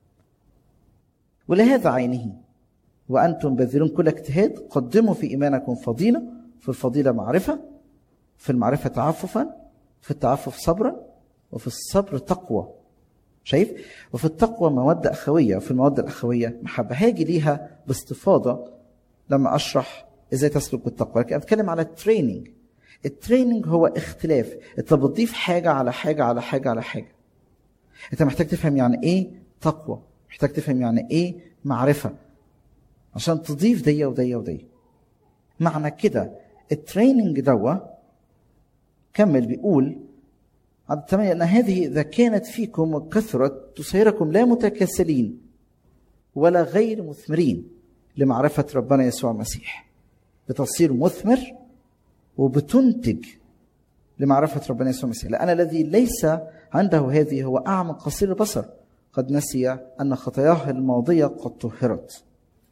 [SPEAKER 2] ولهذا عينه وانتم باذلون كل اجتهاد قدموا في ايمانكم فضيله في الفضيله معرفه في المعرفه تعففا في التعفف صبرا وفي الصبر تقوى شايف وفي التقوى موده اخويه وفي الموده الاخويه محبه هاجي ليها باستفاضه لما اشرح ازاي تسلك بالتقوى لكن اتكلم على التريننج التريننج هو اختلاف انت بتضيف حاجه على حاجه على حاجه على حاجه انت محتاج تفهم يعني ايه تقوى محتاج تفهم يعني ايه معرفه عشان تضيف دي ودي ودي معنى كده التريننج دوا كمل بيقول عدد ثمانية أن هذه إذا كانت فيكم وكثرت تصيركم لا متكاسلين ولا غير مثمرين لمعرفة ربنا يسوع المسيح بتصير مثمر وبتنتج لمعرفة ربنا يسوع المسيح لأن الذي ليس عنده هذه هو أعمى قصير البصر قد نسي أن خطاياه الماضية قد طهرت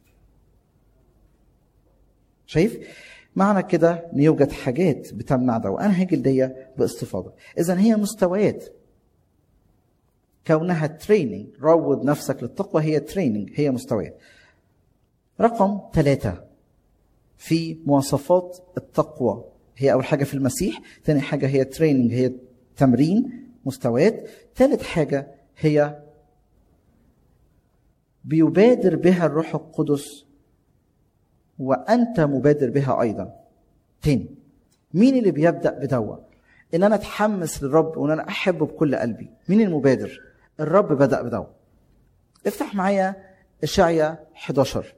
[SPEAKER 2] شايف معنى كده ان يوجد حاجات بتمنع ده وانا هاجي لدي باستفاضه اذا هي مستويات كونها تريننج روض نفسك للتقوى هي تريننج هي مستويات رقم ثلاثة في مواصفات التقوى هي أول حاجة في المسيح ثاني حاجة هي تريننج هي تمرين مستويات ثالث حاجة هي بيبادر بها الروح القدس وانت مبادر بها ايضا تاني مين اللي بيبدا بدوا ان انا اتحمس للرب وان انا احبه بكل قلبي مين المبادر الرب بدا بدوا افتح معايا اشعيا 11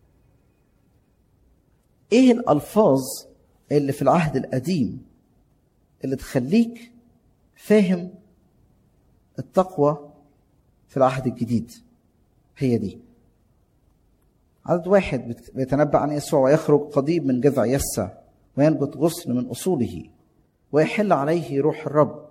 [SPEAKER 2] ايه الالفاظ اللي في العهد القديم اللي تخليك فاهم التقوى في العهد الجديد هي دي عدد واحد بيتنبأ عن يسوع ويخرج قضيب من جذع يسى وينبت غصن من أصوله ويحل عليه روح الرب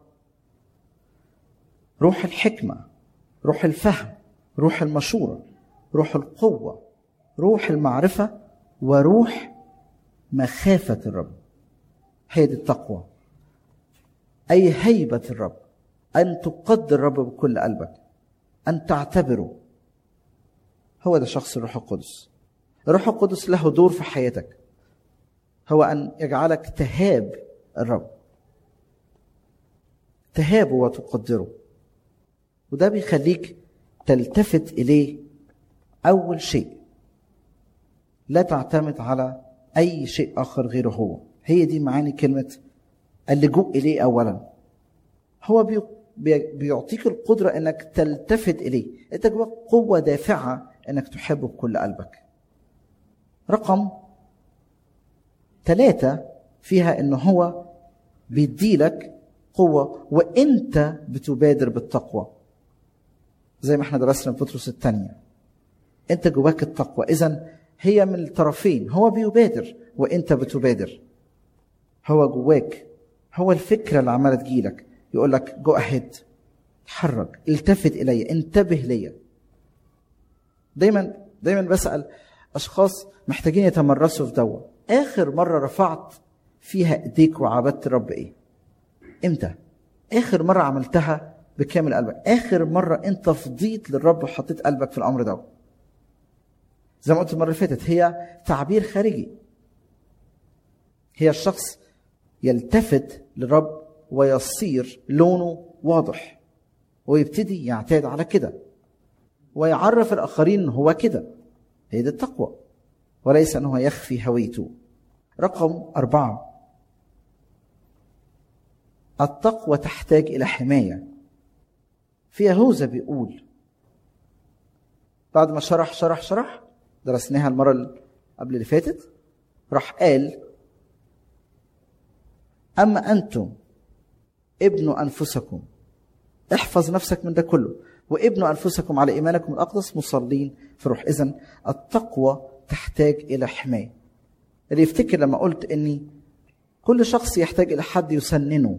[SPEAKER 2] روح الحكمة روح الفهم روح المشورة روح القوة روح المعرفة وروح مخافة الرب هي دي التقوى أي هيبة الرب أن تقدر الرب بكل قلبك أن تعتبره هو ده شخص الروح القدس الروح القدس له دور في حياتك هو ان يجعلك تهاب الرب تهابه وتقدره وده بيخليك تلتفت اليه اول شيء لا تعتمد على اي شيء اخر غيره هو هي دي معاني كلمه اللجوء اليه اولا هو بي بيعطيك القدره انك تلتفت اليه انت جواك قوه دافعه انك تحبه بكل قلبك رقم ثلاثة فيها ان هو بيديلك قوة وانت بتبادر بالتقوى زي ما احنا درسنا في بطرس الثانية انت جواك التقوى اذا هي من الطرفين هو بيبادر وانت بتبادر هو جواك هو الفكرة اللي عمالة تجيلك يقول لك جو اهيد اتحرك التفت الي انتبه ليا دايما دايما بسال اشخاص محتاجين يتمرسوا في دوا اخر مره رفعت فيها ايديك وعبدت الرب ايه امتى اخر مره عملتها بكامل قلبك اخر مره انت فضيت للرب وحطيت قلبك في الامر ده زي ما قلت المره اللي فاتت هي تعبير خارجي هي الشخص يلتفت للرب ويصير لونه واضح ويبتدي يعتاد على كده ويعرف الآخرين إن هو كده هي دي التقوى وليس أنه يخفي هويته رقم أربعة التقوى تحتاج إلى حماية في يهوذا بيقول بعد ما شرح شرح شرح درسناها المرة اللي قبل اللي فاتت راح قال أما أنتم ابنوا أنفسكم احفظ نفسك من ده كله وابنوا أنفسكم على إيمانكم الأقدس مصلين في روح إذن التقوى تحتاج إلى حماية اللي يفتكر لما قلت إني كل شخص يحتاج إلى حد يسننه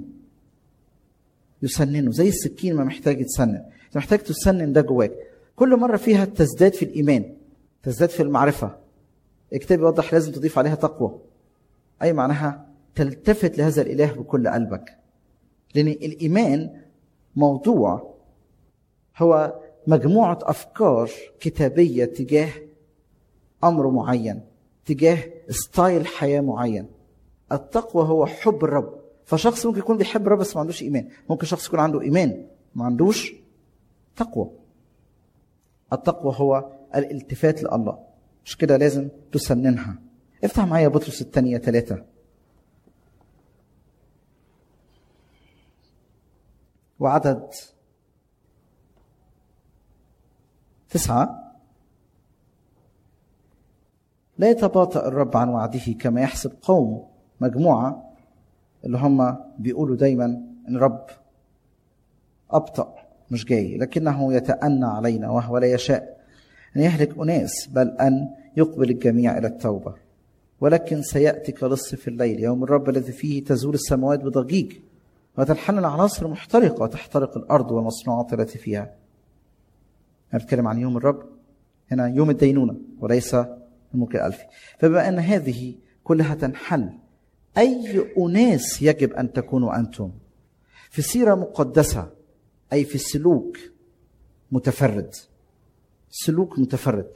[SPEAKER 2] يسننه زي السكين ما محتاج يتسنن انت محتاج تسنن ده جواك كل مرة فيها تزداد في الإيمان تزداد في المعرفة الكتاب يوضح لازم تضيف عليها تقوى أي معناها تلتفت لهذا الإله بكل قلبك لأن الإيمان موضوع هو مجموعة أفكار كتابية تجاه أمر معين تجاه ستايل حياة معين التقوى هو حب الرب فشخص ممكن يكون بيحب الرب بس ما عندوش إيمان ممكن شخص يكون عنده إيمان ما عندوش تقوى التقوى هو الالتفات لله مش كده لازم تسننها افتح معايا بطرس الثانية ثلاثة وعدد تسعة لا يتباطأ الرب عن وعده كما يحسب قوم مجموعة اللي هم بيقولوا دايما ان الرب أبطأ مش جاي لكنه يتأنى علينا وهو لا يشاء أن يهلك أناس بل أن يقبل الجميع إلى التوبة ولكن سيأتي كلص في الليل يوم الرب الذي فيه تزول السماوات بضجيج وتنحل العناصر محترقة وتحترق الأرض والمصنوعات التي فيها أنا بتكلم عن يوم الرب هنا يوم الدينونة وليس الملك الألفي فبما أن هذه كلها تنحل أي أناس يجب أن تكونوا أنتم في سيرة مقدسة أي في سلوك متفرد سلوك متفرد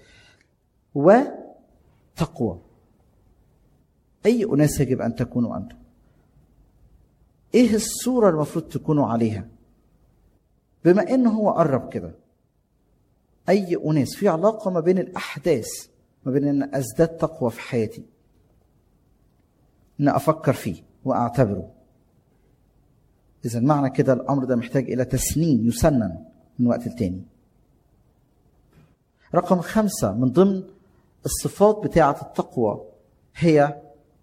[SPEAKER 2] وتقوى أي أناس يجب أن تكونوا أنتم إيه الصورة المفروض تكونوا عليها بما إنه هو قرب كده أي أناس في علاقة ما بين الأحداث ما بين أن أزداد تقوى في حياتي أن أفكر فيه وأعتبره إذا معنى كده الأمر ده محتاج إلى تسنين يسنن من وقت لتاني رقم خمسة من ضمن الصفات بتاعة التقوى هي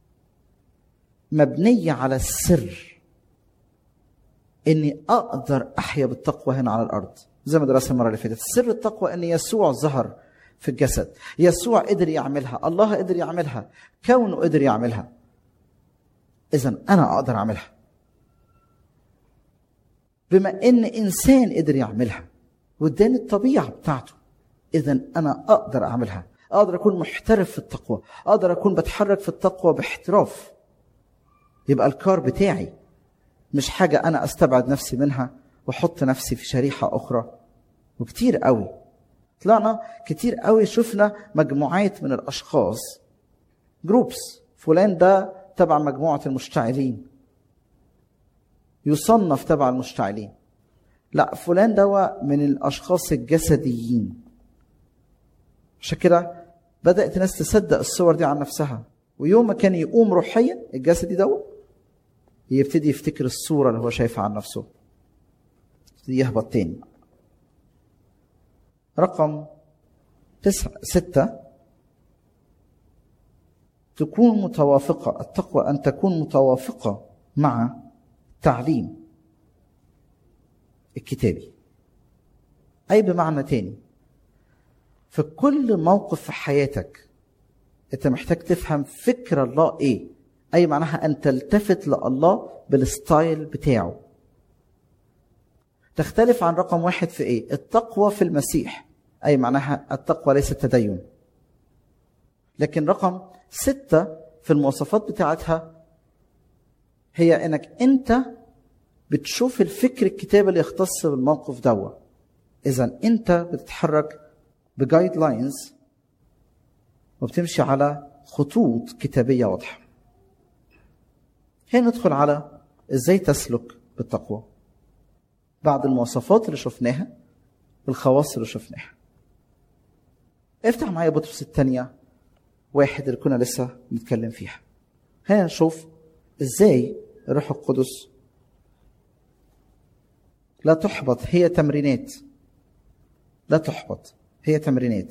[SPEAKER 2] مبنية على السر إني أقدر أحيا بالتقوى هنا على الأرض زي ما درسنا المرة اللي فاتت سر التقوى إن يسوع ظهر في الجسد يسوع قدر يعملها الله قدر يعملها كونه قدر يعملها إذا أنا أقدر أعملها بما إن إنسان قدر يعملها واداني الطبيعة بتاعته إذا أنا أقدر أعملها أقدر أكون محترف في التقوى أقدر أكون بتحرك في التقوى باحتراف يبقى الكار بتاعي مش حاجة أنا أستبعد نفسي منها وأحط نفسي في شريحة أخرى وكتير قوي طلعنا كتير قوي شفنا مجموعات من الأشخاص جروبس فلان ده تبع مجموعة المشتعلين يصنف تبع المشتعلين لا فلان ده من الأشخاص الجسديين عشان كده بدأت الناس تصدق الصور دي عن نفسها ويوم ما كان يقوم روحيا الجسدي ده يبتدي يفتكر الصورة اللي هو شايفها عن نفسه يبتدي يهبط تاني رقم تسعة ستة تكون متوافقة التقوى أن تكون متوافقة مع تعليم الكتابي أي بمعنى تاني في كل موقف في حياتك أنت محتاج تفهم فكر الله إيه أي معناها أن تلتفت لله بالستايل بتاعه تختلف عن رقم واحد في إيه التقوى في المسيح أي معناها التقوى ليس التدين لكن رقم ستة في المواصفات بتاعتها هي انك انت بتشوف الفكر الكتابي اللي يختص بالموقف دوا اذا انت بتتحرك بجايد لاينز وبتمشي على خطوط كتابية واضحة هنا ندخل على ازاي تسلك بالتقوى بعد المواصفات اللي شفناها الخواص اللي شفناها افتح معايا بطرس الثانية واحد اللي كنا لسه بنتكلم فيها هنا نشوف ازاي الروح القدس لا تحبط هي تمرينات لا تحبط هي تمرينات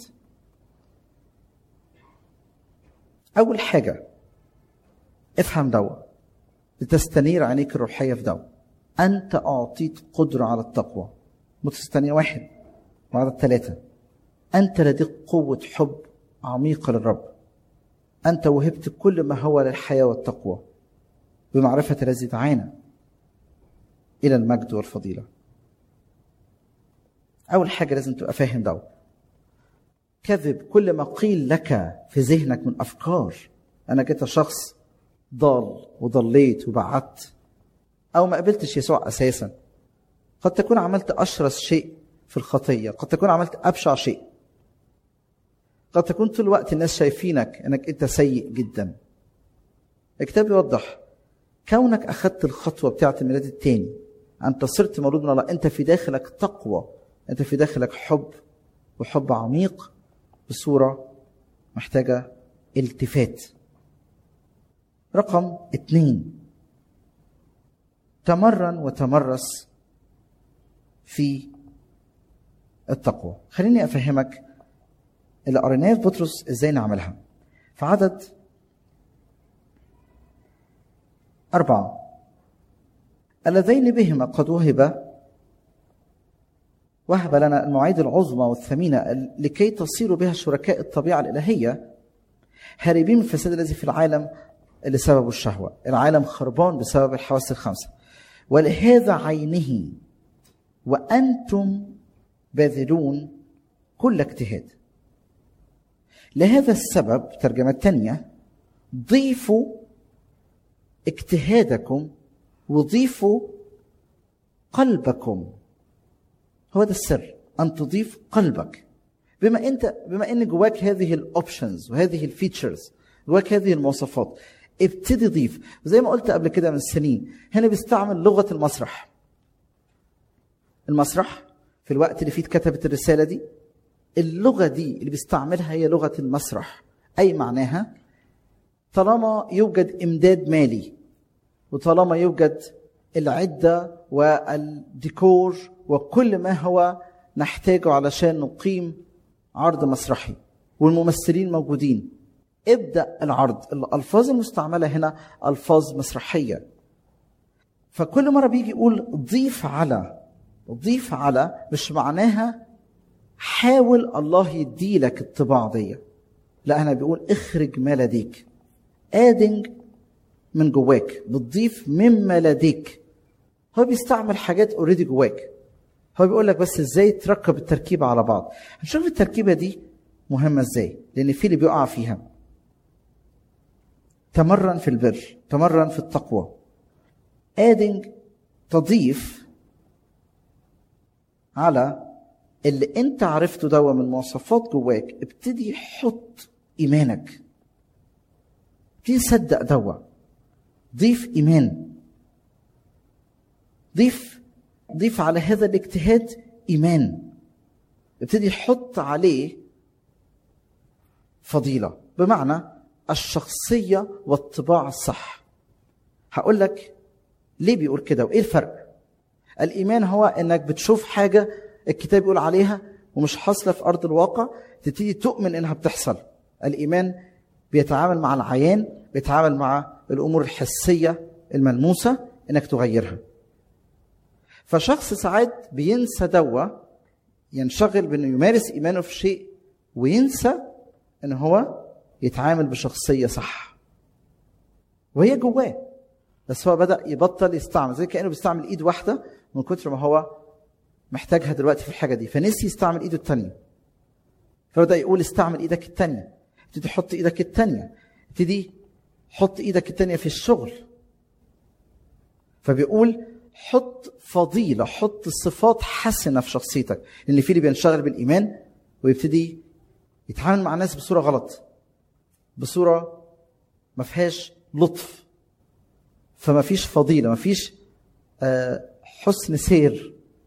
[SPEAKER 2] أول حاجة افهم دوا لتستنير عينيك الروحية في دوا أنت أعطيت قدرة على التقوى متستنية واحد وعدد ثلاثة أنت لديك قوة حب عميقة للرب أنت وهبت كل ما هو للحياة والتقوى بمعرفة الذي دعانا إلى المجد والفضيلة أول حاجة لازم تبقى فاهم ده كذب كل ما قيل لك في ذهنك من أفكار أنا كنت شخص ضال وضليت وبعدت أو ما قبلتش يسوع أساسا قد تكون عملت أشرس شيء في الخطية قد تكون عملت أبشع شيء قد تكون طول الوقت الناس شايفينك انك انت سيء جدا الكتاب يوضح كونك اخذت الخطوه بتاعه الميلاد الثاني انت صرت مولود من الله انت في داخلك تقوى انت في داخلك حب وحب عميق بصوره محتاجه التفات رقم اثنين تمرن وتمرس في التقوى خليني افهمك اللي قريناه في بطرس ازاي نعملها في عدد أربعة اللذين بهما قد وهب وهب لنا المواعيد العظمى والثمينة لكي تصيروا بها شركاء الطبيعة الإلهية هاربين من الفساد الذي في العالم اللي سببه الشهوة العالم خربان بسبب الحواس الخمسة ولهذا عينه وأنتم باذلون كل اجتهاد لهذا السبب ترجمة تانية ضيفوا اجتهادكم وضيفوا قلبكم هو ده السر ان تضيف قلبك بما انت بما ان جواك هذه الاوبشنز وهذه الفيتشرز جواك هذه المواصفات ابتدي ضيف وزي ما قلت قبل كده من سنين هنا بيستعمل لغه المسرح المسرح في الوقت اللي فيه اتكتبت الرساله دي اللغة دي اللي بيستعملها هي لغة المسرح أي معناها طالما يوجد إمداد مالي وطالما يوجد العدة والديكور وكل ما هو نحتاجه علشان نقيم عرض مسرحي والممثلين موجودين ابدأ العرض الألفاظ المستعملة هنا ألفاظ مسرحية فكل مرة بيجي يقول ضيف على ضيف على مش معناها حاول الله يديلك الطباع دي لا انا بيقول اخرج ما لديك ادنج من جواك بتضيف مما لديك هو بيستعمل حاجات اوريدي جواك هو بيقول لك بس ازاي تركب التركيبه على بعض هنشوف التركيبه دي مهمه ازاي لان في اللي بيقع فيها تمرن في البر تمرن في التقوى ادنج تضيف على اللي انت عرفته دوا من مواصفات جواك ابتدي حط ايمانك ابتدي صدق دوا ضيف ايمان ضيف ضيف على هذا الاجتهاد ايمان ابتدي حط عليه فضيله بمعنى الشخصيه والطباع الصح هقول لك ليه بيقول كده وايه الفرق الايمان هو انك بتشوف حاجه الكتاب يقول عليها ومش حاصله في ارض الواقع تبتدي تؤمن انها بتحصل الايمان بيتعامل مع العيان بيتعامل مع الامور الحسيه الملموسه انك تغيرها فشخص ساعات بينسى دوا ينشغل بانه يمارس ايمانه في شيء وينسى ان هو يتعامل بشخصيه صح وهي جواه بس هو بدا يبطل يستعمل زي كانه بيستعمل ايد واحده من كتر ما هو محتاجها دلوقتي في الحاجه دي فنسي يستعمل ايده الثانيه فبدا يقول استعمل ايدك الثانيه ابتدي حط ايدك الثانيه ابتدي حط ايدك الثانيه في الشغل فبيقول حط فضيله حط صفات حسنه في شخصيتك لان في اللي بينشغل بالايمان ويبتدي يتعامل مع الناس بصوره غلط بصوره ما فيهاش لطف فما فيش فضيله ما فيش حسن سير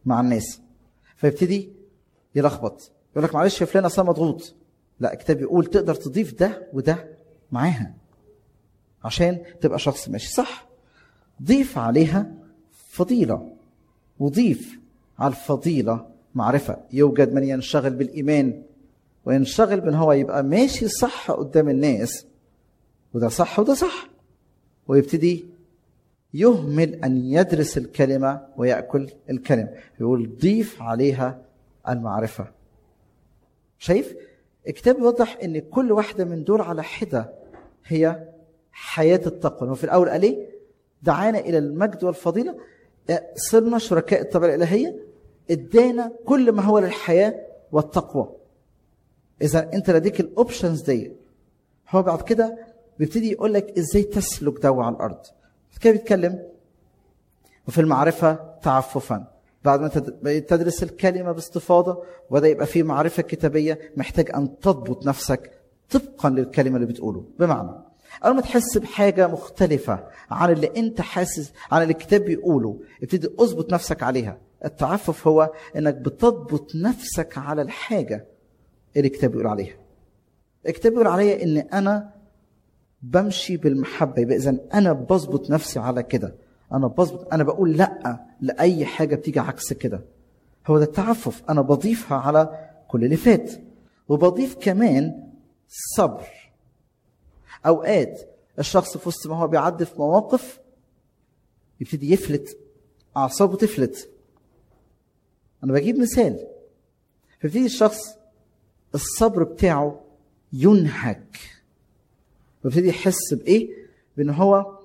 [SPEAKER 2] مع الناس فيبتدي يلخبط يقول لك معلش يا فلان اصلا مضغوط لا الكتاب يقول تقدر تضيف ده وده معاها عشان تبقى شخص ماشي صح ضيف عليها فضيله وضيف على الفضيله معرفه يوجد من ينشغل بالايمان وينشغل بان هو يبقى ماشي صح قدام الناس وده صح وده صح ويبتدي يهمل ان يدرس الكلمه وياكل الكلمه يقول ضيف عليها المعرفه شايف الكتاب يوضح ان كل واحده من دول على حده هي حياه التقوى وفي الاول قال ايه دعانا الى المجد والفضيله صرنا شركاء الطبيعه الالهيه ادانا كل ما هو للحياه والتقوى اذا انت لديك الاوبشنز دي هو بعد كده بيبتدي يقول لك ازاي تسلك دو على الارض كده بيتكلم وفي المعرفه تعففا بعد ما تدرس الكلمه باستفاضه وبدا يبقى في معرفه كتابيه محتاج ان تضبط نفسك طبقا للكلمه اللي بتقوله بمعنى اول ما تحس بحاجه مختلفه عن اللي انت حاسس عن اللي الكتاب بيقوله ابتدي اظبط نفسك عليها التعفف هو انك بتضبط نفسك على الحاجه اللي الكتاب بيقول عليها الكتاب بيقول عليا ان انا بمشي بالمحبه يبقى اذا انا بظبط نفسي على كده انا بظبط انا بقول لا لاي حاجه بتيجي عكس كده هو ده التعفف انا بضيفها على كل اللي فات وبضيف كمان صبر اوقات الشخص في وسط ما هو بيعدي في مواقف يبتدي يفلت اعصابه تفلت انا بجيب مثال فيبتدي الشخص الصبر بتاعه ينهك ويبتدي يحس بايه بان هو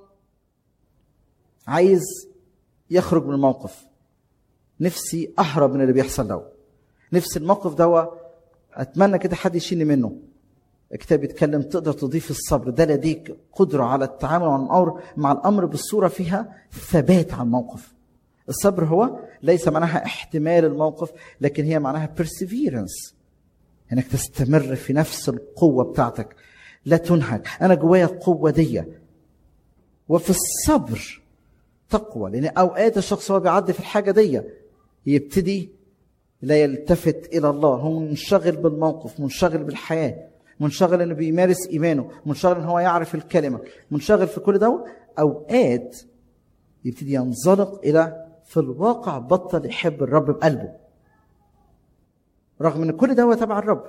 [SPEAKER 2] عايز يخرج من الموقف نفسي اهرب من اللي بيحصل ده نفسي الموقف ده اتمنى كده حد يشيلني منه الكتاب بيتكلم تقدر تضيف الصبر ده لديك قدرة على التعامل مع الأمر مع الأمر بالصورة فيها ثبات على الموقف الصبر هو ليس معناها احتمال الموقف لكن هي معناها perseverance انك تستمر في نفس القوة بتاعتك لا تنهك انا جوايا القوة دي وفي الصبر تقوى لان اوقات الشخص هو بيعدي في الحاجة دي يبتدي لا يلتفت الى الله هو منشغل بالموقف منشغل بالحياه منشغل انه بيمارس ايمانه منشغل ان هو يعرف الكلمه منشغل في كل ده اوقات يبتدي ينزلق الى في الواقع بطل يحب الرب بقلبه رغم ان كل ده تبع الرب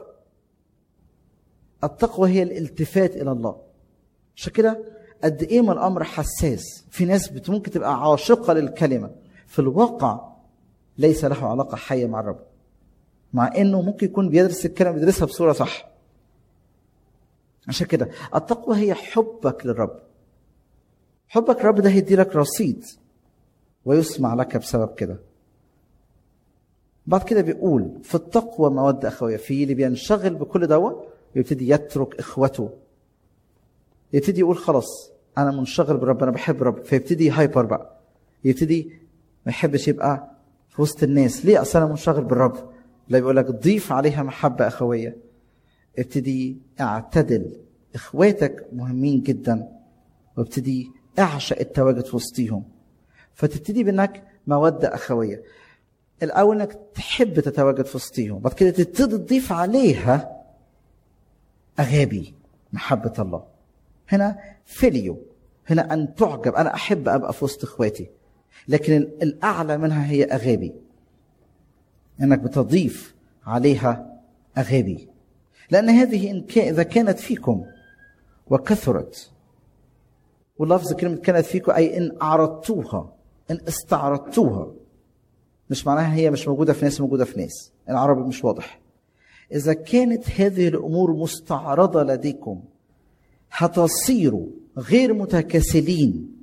[SPEAKER 2] التقوى هي الالتفات الى الله عشان كده قد ايه ما الامر حساس في ناس ممكن تبقى عاشقه للكلمه في الواقع ليس له علاقه حيه مع الرب مع انه ممكن يكون بيدرس الكلمه بيدرسها بصوره صح عشان كده التقوى هي حبك للرب حبك للرب ده هيدي لك رصيد ويسمع لك بسبب كده بعد كده بيقول في التقوى مودة أخوية في اللي بينشغل بكل دوت يبتدي يترك إخوته يبتدي يقول خلاص أنا منشغل بالرب أنا بحب الرب فيبتدي هايبر بقى يبتدي ما يحبش يبقى في وسط الناس ليه أصل أنا منشغل بالرب لا بيقول لك ضيف عليها محبة أخوية ابتدي اعتدل اخواتك مهمين جدا وابتدي اعشق التواجد في وسطيهم فتبتدي بانك موده اخويه الاول انك تحب تتواجد في وسطيهم بعد كده تبتدي تضيف عليها اغابي محبه الله هنا فيليو هنا ان تعجب انا احب ابقى في وسط اخواتي لكن الاعلى منها هي اغابي انك بتضيف عليها اغابي لأن هذه إن كان إذا كانت فيكم وكثرت واللفظ كلمة كانت فيكم أي إن أعرضتوها إن استعرضتوها مش معناها هي مش موجودة في ناس موجودة في ناس العربي مش واضح إذا كانت هذه الأمور مستعرضة لديكم هتصيروا غير متكاسلين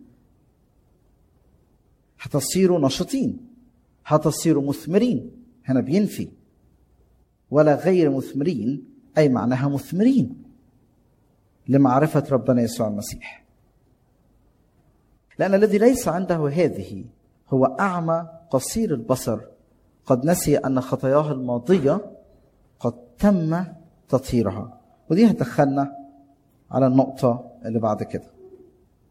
[SPEAKER 2] هتصيروا نشطين هتصيروا مثمرين هنا بينفي ولا غير مثمرين أي معناها مثمرين لمعرفة ربنا يسوع المسيح لأن الذي ليس عنده هذه هو أعمى قصير البصر قد نسي أن خطاياه الماضية قد تم تطهيرها ودي هتدخلنا على النقطة اللي بعد كده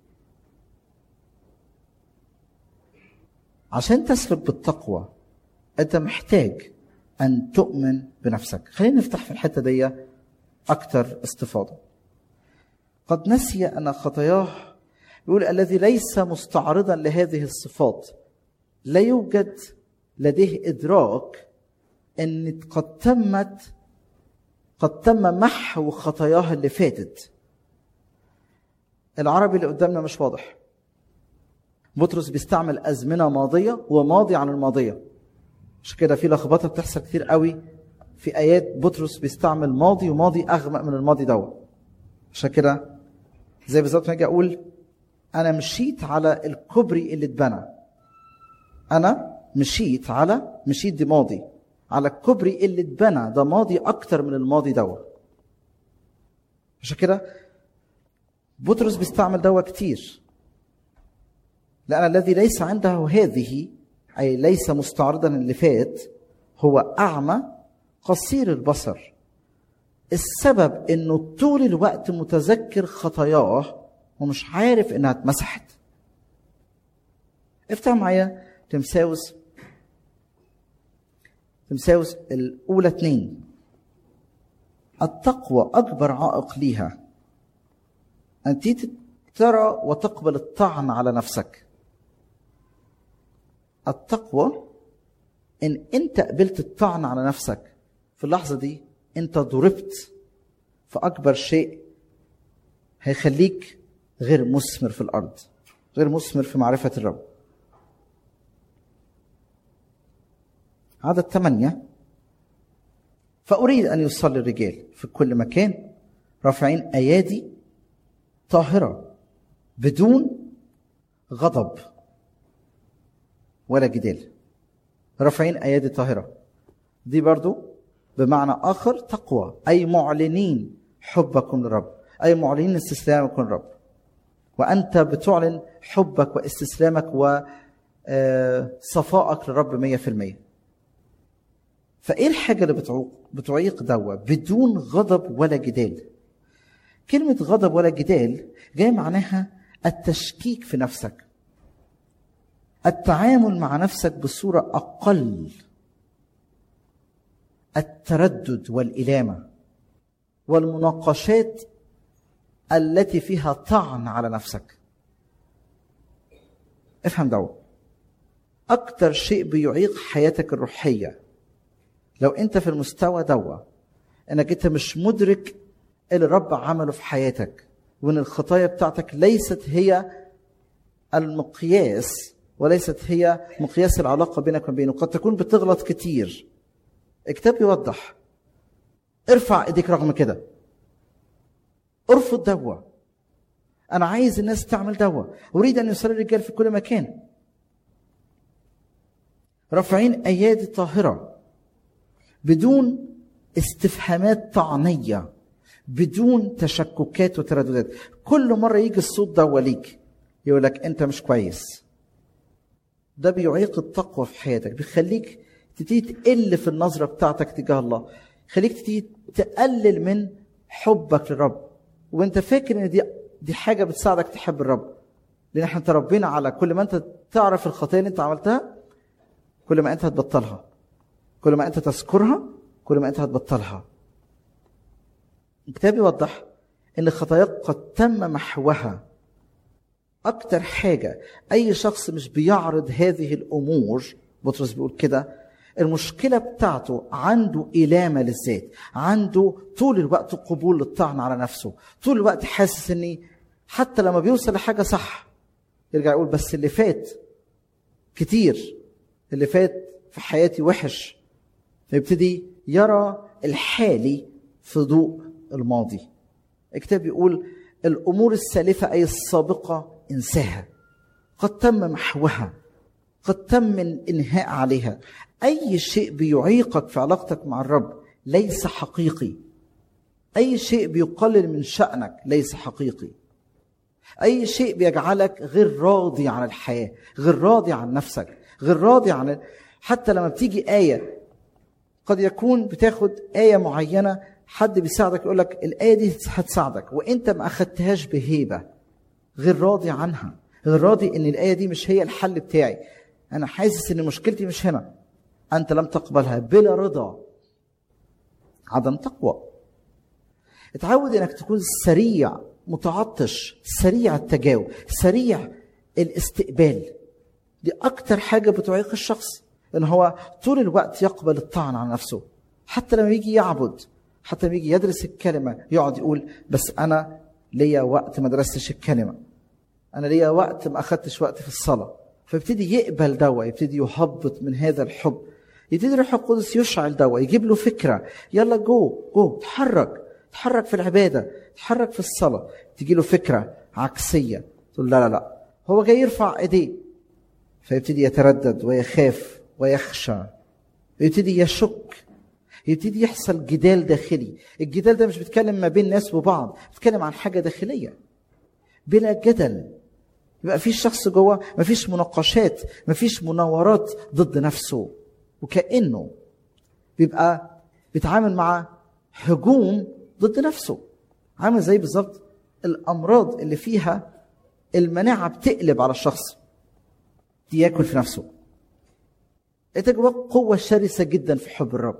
[SPEAKER 2] عشان تسلك بالتقوى انت محتاج ان تؤمن بنفسك خلينا نفتح في الحته دي اكثر استفاضه قد نسي ان خطاياه يقول الذي ليس مستعرضا لهذه الصفات لا يوجد لديه ادراك ان قد تمت قد تم محو خطاياه اللي فاتت العربي اللي قدامنا مش واضح بطرس بيستعمل ازمنه ماضيه وماضي عن الماضيه عشان كده في لخبطه بتحصل كتير قوي في ايات بطرس بيستعمل ماضي وماضي اغمق من الماضي دوت عشان كده زي بالظبط ما اجي اقول انا مشيت على الكوبري اللي اتبنى انا مشيت على مشيت دي ماضي على الكوبري اللي اتبنى ده ماضي اكتر من الماضي دوت عشان كده بطرس بيستعمل دوا كتير لأن الذي ليس عنده هذه أي ليس مستعرضا اللي فات هو أعمى قصير البصر السبب انه طول الوقت متذكر خطاياه ومش عارف انها اتمسحت افتح معايا تمساوس تمساوس الاولى اتنين التقوى اكبر عائق ليها أن ترى وتقبل الطعن على نفسك التقوى إن أنت قبلت الطعن على نفسك في اللحظة دي أنت ضربت في أكبر شيء هيخليك غير مثمر في الأرض غير مثمر في معرفة الرب عدد ثمانية فأريد أن يصلي الرجال في كل مكان رافعين أيادي طاهرة بدون غضب ولا جدال رافعين أيادي طاهرة دي برضو بمعنى آخر تقوى أي معلنين حبكم للرب أي معلنين استسلامكم للرب وأنت بتعلن حبك واستسلامك وصفائك للرب مية في المية فإيه الحاجة اللي بتعوق بتعيق دوا بدون غضب ولا جدال كلمة غضب ولا جدال جاي معناها التشكيك في نفسك التعامل مع نفسك بصورة أقل التردد والإلامة والمناقشات التي فيها طعن على نفسك افهم دوا أكتر شيء بيعيق حياتك الروحية لو أنت في المستوى دوا انك انت مش مدرك اللي الرب عمله في حياتك وان الخطايا بتاعتك ليست هي المقياس وليست هي مقياس العلاقة بينك وبينه قد تكون بتغلط كتير الكتاب يوضح ارفع ايديك رغم كده ارفض دوا انا عايز الناس تعمل دوا اريد ان يصلي الرجال في كل مكان رافعين ايادي طاهره بدون استفهامات طعنيه بدون تشككات وترددات كل مره يجي الصوت ده ليك يقول لك انت مش كويس ده بيعيق التقوى في حياتك بيخليك تبتدي تقل في النظره بتاعتك تجاه الله يخليك تبتدي تقلل من حبك للرب وانت فاكر ان دي دي حاجه بتساعدك تحب الرب لان احنا تربينا على كل ما انت تعرف الخطيه اللي انت عملتها كل ما انت هتبطلها كل ما انت تذكرها كل ما انت هتبطلها الكتاب يوضح ان خطاياك قد تم محوها اكتر حاجه اي شخص مش بيعرض هذه الامور بطرس بيقول كده المشكله بتاعته عنده إلامة للذات عنده طول الوقت قبول للطعن على نفسه طول الوقت حاسس اني حتى لما بيوصل لحاجه صح يرجع يقول بس اللي فات كتير اللي فات في حياتي وحش فيبتدي يرى الحالي في ضوء الماضي الكتاب بيقول الامور السالفه اي السابقه انساها قد تم محوها قد تم الانهاء عليها اي شيء بيعيقك في علاقتك مع الرب ليس حقيقي اي شيء بيقلل من شانك ليس حقيقي اي شيء بيجعلك غير راضي عن الحياه غير راضي عن نفسك غير راضي عن حتى لما بتيجي ايه قد يكون بتاخد ايه معينه حد بيساعدك يقول لك الايه دي هتساعدك وانت ما اخدتهاش بهيبه غير راضي عنها غير راضي ان الايه دي مش هي الحل بتاعي انا حاسس ان مشكلتي مش هنا انت لم تقبلها بلا رضا عدم تقوى اتعود انك تكون سريع متعطش سريع التجاوب سريع الاستقبال دي اكتر حاجه بتعيق الشخص ان هو طول الوقت يقبل الطعن على نفسه حتى لما يجي يعبد حتى لما يجي يدرس الكلمه يقعد يقول بس انا ليا وقت ما درستش الكلمه انا ليا وقت ما اخدتش وقت في الصلاه فيبتدي يقبل دوا يبتدي يهبط من هذا الحب يبتدي الروح القدس يشعل دوا يجيب له فكره يلا جو جو اتحرك اتحرك في العباده اتحرك في الصلاه تيجي له فكره عكسيه تقول لا لا لا هو جاي يرفع ايديه فيبتدي يتردد ويخاف ويخشى يبتدي يشك يبتدي يحصل جدال داخلي الجدال ده مش بيتكلم ما بين ناس وبعض بيتكلم عن حاجه داخليه بلا جدل يبقى في شخص جوه مفيش مناقشات مفيش مناورات ضد نفسه وكانه بيبقى بيتعامل مع هجوم ضد نفسه عامل زي بالظبط الامراض اللي فيها المناعه بتقلب على الشخص ياكل في نفسه انت جواك قوه شرسه جدا في حب الرب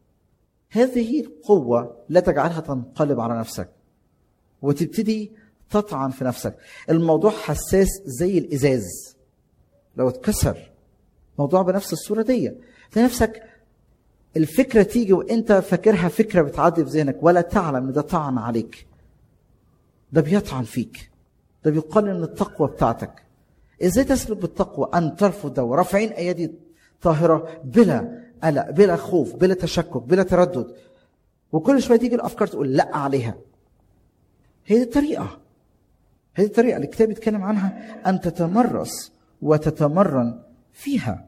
[SPEAKER 2] هذه القوه لا تجعلها تنقلب على نفسك وتبتدي تطعن في نفسك الموضوع حساس زي الازاز لو اتكسر موضوع بنفس الصوره دي تلاقي نفسك الفكره تيجي وانت فاكرها فكره بتعدي في ذهنك ولا تعلم ان ده طعن عليك ده بيطعن فيك ده بيقلل من التقوى بتاعتك ازاي تسلك بالتقوى ان ترفض ده ورافعين ايادي طاهره بلا قلق بلا خوف بلا تشكك بلا تردد وكل شويه تيجي الافكار تقول لا عليها هي دي الطريقه هذه الطريقة اللي الكتاب يتكلم عنها أن تتمرس وتتمرن فيها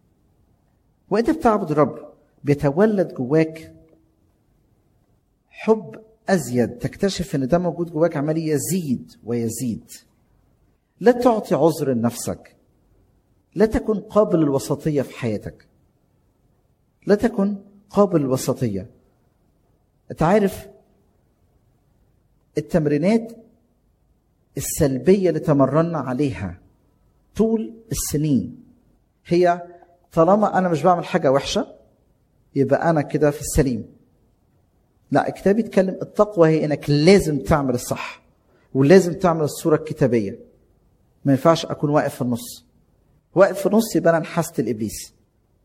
[SPEAKER 2] وأنت بتعبد الرب بيتولد جواك حب أزيد تكتشف أن ده موجود جواك عمال يزيد ويزيد لا تعطي عذر لنفسك لا تكن قابل للوسطية في حياتك لا تكن قابل للوسطية أنت عارف التمرينات السلبيه اللي تمرنا عليها طول السنين هي طالما انا مش بعمل حاجه وحشه يبقى انا كده في السليم لا الكتاب يتكلم التقوى هي انك لازم تعمل الصح ولازم تعمل الصوره الكتابيه ما ينفعش اكون واقف في النص واقف في النص يبقى انا انحست الابليس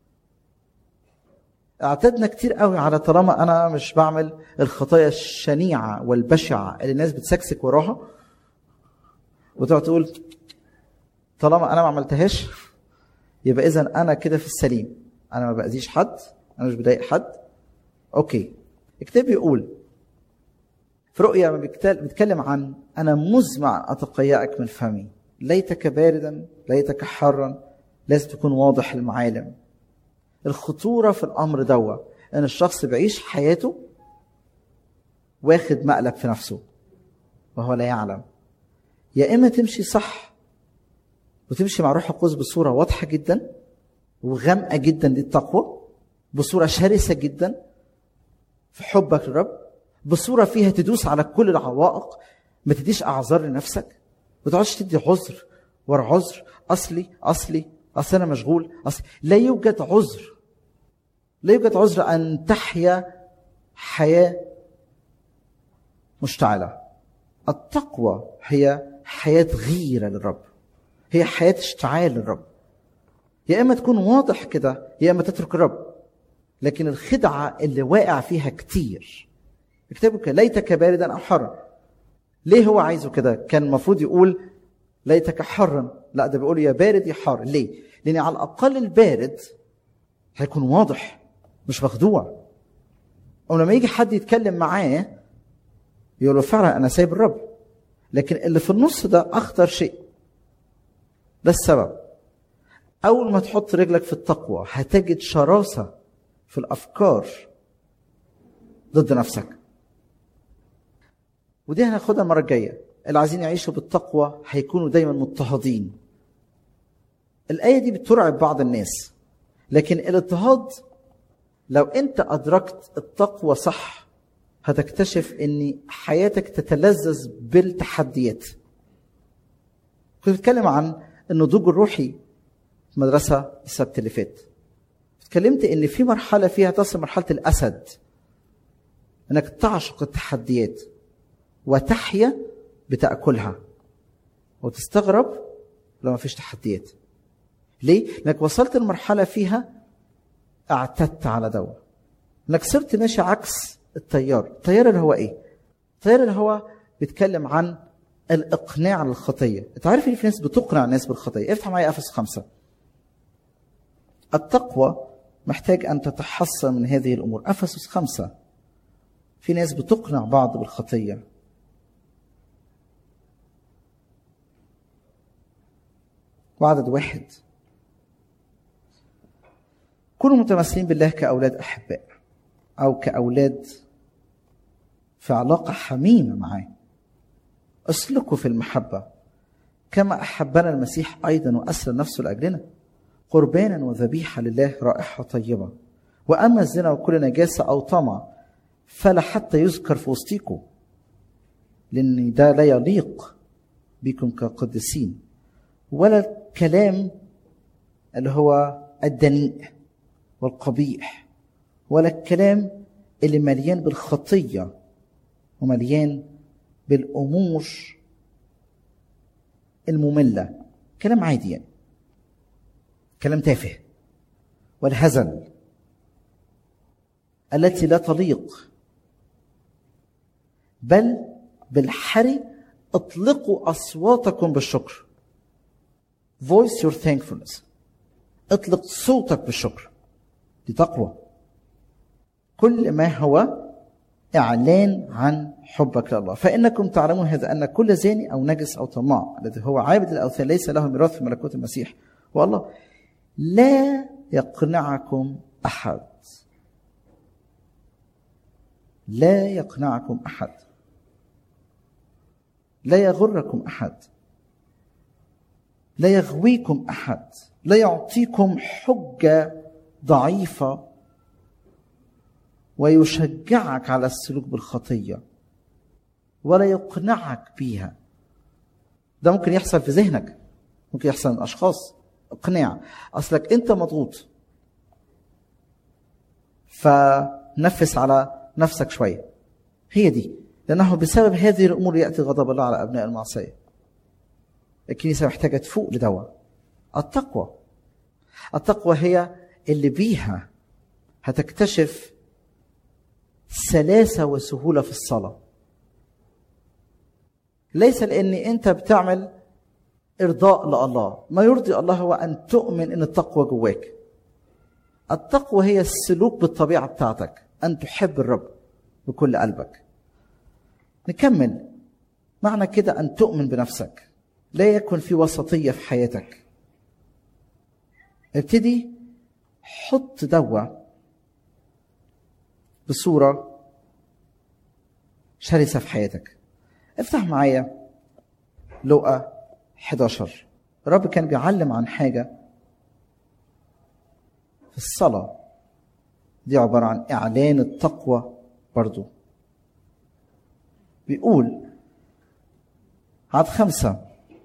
[SPEAKER 2] اعتدنا كتير قوي على طالما انا مش بعمل الخطايا الشنيعه والبشعه اللي الناس بتسكسك وراها وتقعد تقول طالما انا ما عملتهاش يبقى اذا انا كده في السليم انا ما باذيش حد انا مش بضايق حد اوكي الكتاب بيقول في رؤيا بيتكلم عن انا مزمع اتقيأك من فمي ليتك باردا ليتك حارا لازم تكون واضح المعالم الخطورة في الأمر دوا إن الشخص بيعيش حياته واخد مقلب في نفسه وهو لا يعلم يا اما تمشي صح وتمشي مع روح القدس بصوره واضحه جدا وغامقه جدا للتقوى بصوره شرسه جدا في حبك للرب بصوره فيها تدوس على كل العوائق ما تديش اعذار لنفسك ما تقعدش تدي عذر ورا عذر اصلي اصلي اصل انا مشغول اصل لا يوجد عذر لا يوجد عذر ان تحيا حياه مشتعله التقوى هي حياة غيرة للرب هي حياة اشتعال للرب يا إما تكون واضح كده يا إما تترك الرب لكن الخدعة اللي واقع فيها كتير اكتبوا كده ليتك باردا أو حرا ليه هو عايزه كده كان المفروض يقول ليتك حرا لا ده بيقول يا بارد يا حار ليه لأن على الأقل البارد هيكون واضح مش مخدوع أو لما يجي حد يتكلم معاه يقول له فعلا أنا سايب الرب لكن اللي في النص ده اخطر شيء ده السبب اول ما تحط رجلك في التقوى هتجد شراسه في الافكار ضد نفسك ودي هناخدها المره الجايه اللي عايزين يعيشوا بالتقوى هيكونوا دايما مضطهدين الايه دي بترعب بعض الناس لكن الاضطهاد لو انت ادركت التقوى صح هتكتشف ان حياتك تتلذذ بالتحديات كنت بتكلم عن النضوج الروحي في مدرسة السبت اللي فات اتكلمت ان في مرحله فيها تصل مرحله الاسد انك تعشق التحديات وتحيا بتاكلها وتستغرب لو ما فيش تحديات ليه لانك وصلت لمرحله فيها اعتدت على دوا انك صرت ماشي عكس التيار التيار اللي هو ايه التيار اللي هو بيتكلم عن الاقناع للخطيه انت عارف ان في ناس بتقنع الناس بالخطيه افتح معايا افس خمسة التقوى محتاج ان تتحصن من هذه الامور افسس خمسة في ناس بتقنع بعض بالخطيه وعدد واحد كونوا متمثلين بالله كأولاد أحباء أو كأولاد في علاقة حميمة معاه اسلكوا في المحبة كما أحبنا المسيح أيضا وأسلم نفسه لأجلنا قربانا وذبيحة لله رائحة طيبة وأما الزنا وكل نجاسة أو طمع فلا حتى يذكر في وسطيكم لأن ده لا يليق بكم كقدسين ولا الكلام اللي هو الدنيء والقبيح ولا الكلام اللي مليان بالخطية ومليان بالأمور المملة كلام عادي يعني كلام تافه والهزل التي لا تليق بل بالحري اطلقوا أصواتكم بالشكر voice your thankfulness اطلق صوتك بالشكر دي تقوى كل ما هو اعلان عن حبك لله فانكم تعلمون هذا ان كل زاني او نجس او طماع الذي هو عابد الاوثان ليس له ميراث في ملكوت المسيح والله لا يقنعكم احد لا يقنعكم احد لا يغركم احد لا يغويكم احد لا يعطيكم حجه ضعيفه ويشجعك على السلوك بالخطيه ولا يقنعك بيها ده ممكن يحصل في ذهنك ممكن يحصل من اشخاص اقناع اصلك انت مضغوط فنفس على نفسك شويه هي دي لانه بسبب هذه الامور ياتي غضب الله على ابناء المعصيه الكنيسه محتاجه تفوق لدوا التقوى التقوى هي اللي بيها هتكتشف سلاسه وسهوله في الصلاه ليس لان انت بتعمل ارضاء لله ما يرضي الله هو ان تؤمن ان التقوى جواك التقوى هي السلوك بالطبيعه بتاعتك ان تحب الرب بكل قلبك نكمل معنى كده ان تؤمن بنفسك لا يكن في وسطيه في حياتك ابتدي حط دوا بصوره شرسه في حياتك افتح معايا لقى 11 الرب كان بيعلم عن حاجة في الصلاة دي عبارة عن إعلان التقوى برضو بيقول عدد خمسة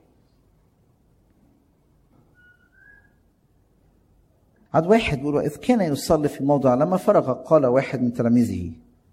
[SPEAKER 2] عدد واحد بيقول وإذ كان يصلي في الموضع لما فرغ قال واحد من تلاميذه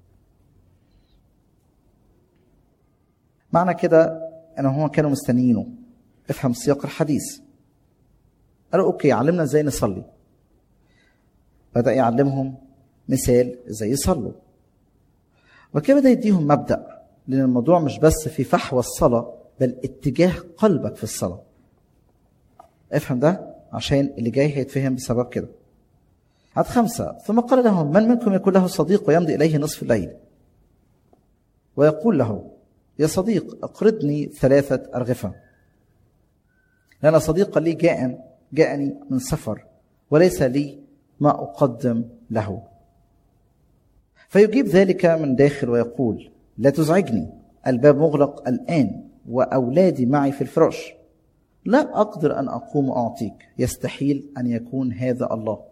[SPEAKER 2] معنى كده ان هم كانوا مستنيينه افهم سياق الحديث قالوا اوكي علمنا ازاي نصلي بدا يعلمهم مثال ازاي يصلوا وكده بدا يديهم مبدا لان الموضوع مش بس في فحوى الصلاه بل اتجاه قلبك في الصلاه افهم ده عشان اللي جاي هيتفهم بسبب كده عدد خمسة ثم قال لهم من منكم يكون له صديق ويمضي إليه نصف الليل ويقول له يا صديق اقرضني ثلاثة أرغفة لأن صديقا لي جاء جاءني من سفر وليس لي ما أقدم له فيجيب ذلك من داخل ويقول لا تزعجني الباب مغلق الآن وأولادي معي في الفراش لا أقدر أن أقوم أعطيك يستحيل أن يكون هذا الله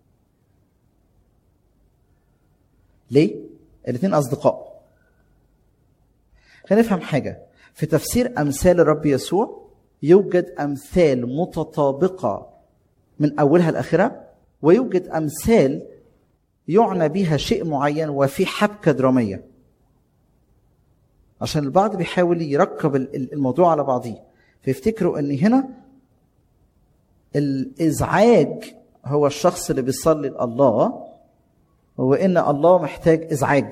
[SPEAKER 2] ليه؟ الاثنين أصدقاء خلينا نفهم حاجة في تفسير أمثال الرب يسوع يوجد أمثال متطابقة من أولها لآخرها ويوجد امثال يعنى بها شيء معين وفي حبكه دراميه عشان البعض بيحاول يركب الموضوع على بعضيه فيفتكروا ان هنا الازعاج هو الشخص اللي بيصلي لله وان الله محتاج ازعاج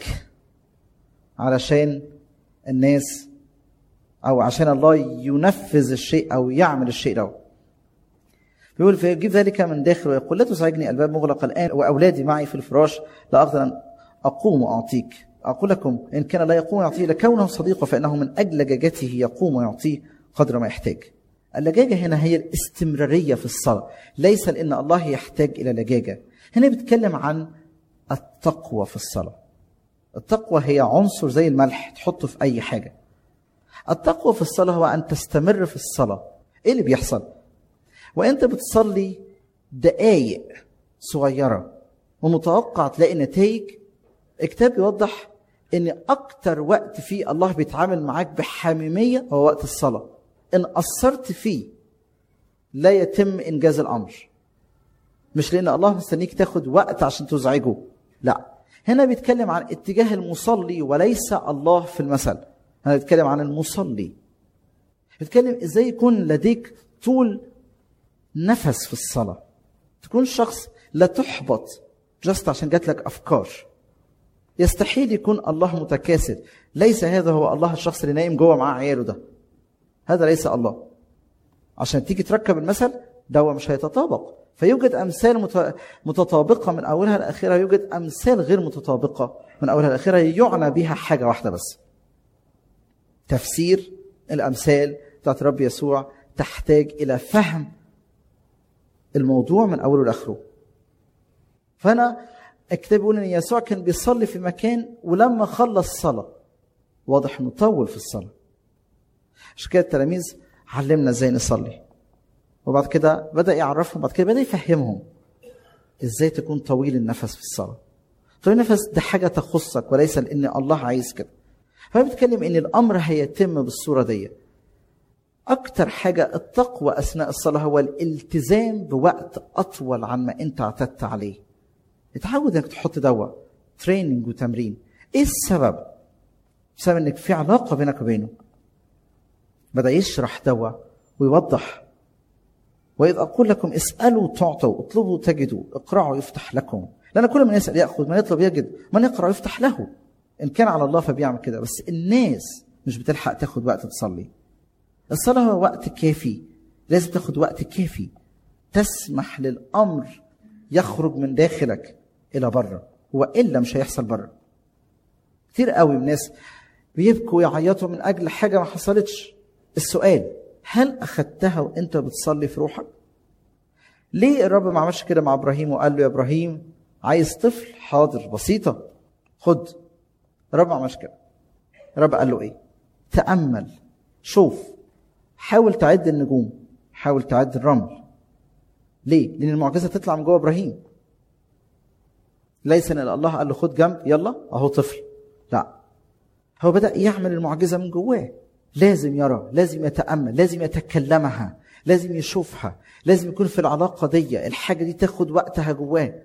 [SPEAKER 2] علشان الناس او عشان الله ينفذ الشيء او يعمل الشيء ده بيقول فيجيب ذلك من داخل ويقول لا تزعجني الباب مغلق الان واولادي معي في الفراش لا اقدر ان اقوم واعطيك اقول لكم ان كان لا يقوم يعطيه لكونه صديقه فانه من اجل لجاجته يقوم ويعطيه قدر ما يحتاج اللجاجة هنا هي الاستمرارية في الصلاة ليس لأن الله يحتاج إلى لجاجة هنا بيتكلم عن التقوى في الصلاة التقوى هي عنصر زي الملح تحطه في أي حاجة التقوى في الصلاة هو أن تستمر في الصلاة إيه اللي بيحصل وأنت بتصلي دقايق صغيرة ومتوقع تلاقي نتائج الكتاب بيوضح ان اكتر وقت فيه الله بيتعامل معاك بحميميه هو وقت الصلاه ان قصرت فيه لا يتم انجاز الامر مش لان الله مستنيك تاخد وقت عشان تزعجه لا هنا بيتكلم عن اتجاه المصلي وليس الله في المثل هنا بيتكلم عن المصلي بيتكلم ازاي يكون لديك طول نفس في الصلاه تكون شخص لا تحبط جست عشان جات لك افكار يستحيل يكون الله متكاسل ليس هذا هو الله الشخص اللي نايم جوه معاه عياله ده هذا ليس الله عشان تيجي تركب المثل ده مش هيتطابق فيوجد امثال متطابقه من اولها لاخرها يوجد امثال غير متطابقه من اولها لاخرها يعنى بها حاجه واحده بس تفسير الامثال بتاعت رب يسوع تحتاج الى فهم الموضوع من اوله لاخره فانا الكتاب بيقول ان يسوع كان بيصلي في مكان ولما خلص صلاه واضح انه طول في الصلاه عشان كده التلاميذ علمنا ازاي نصلي وبعد كده بدا يعرفهم بعد كده بدا يفهمهم ازاي تكون طويل النفس في الصلاه طويل النفس ده حاجه تخصك وليس لان الله عايز كده فبيتكلم ان الامر هيتم بالصوره دي اكتر حاجه التقوى اثناء الصلاه هو الالتزام بوقت اطول عن ما انت اعتدت عليه اتعود انك تحط دواء تريننج وتمرين ايه السبب بسبب انك في علاقه بينك وبينه بدا يشرح دواء ويوضح واذ اقول لكم اسالوا تعطوا اطلبوا تجدوا اقرعوا يفتح لكم لان كل من يسال ياخذ من يطلب يجد من يقرا يفتح له ان كان على الله فبيعمل كده بس الناس مش بتلحق تاخد وقت تصلي الصلاه هو وقت كافي لازم تاخد وقت كافي تسمح للامر يخرج من داخلك الى بره والا مش هيحصل بره كتير قوي من الناس بيبكوا ويعيطوا من اجل حاجه ما حصلتش السؤال هل اخدتها وانت بتصلي في روحك ليه الرب ما عملش كده مع ابراهيم وقال له يا ابراهيم عايز طفل حاضر بسيطه خد الرب ما عملش كده الرب قال له ايه تامل شوف حاول تعد النجوم حاول تعد الرمل ليه لان المعجزه تطلع من جوه ابراهيم ليس ان الله قال له خد جنب يلا اهو طفل لا هو بدا يعمل المعجزه من جواه لازم يرى لازم يتامل لازم يتكلمها لازم يشوفها لازم يكون في العلاقه دي الحاجه دي تاخد وقتها جواه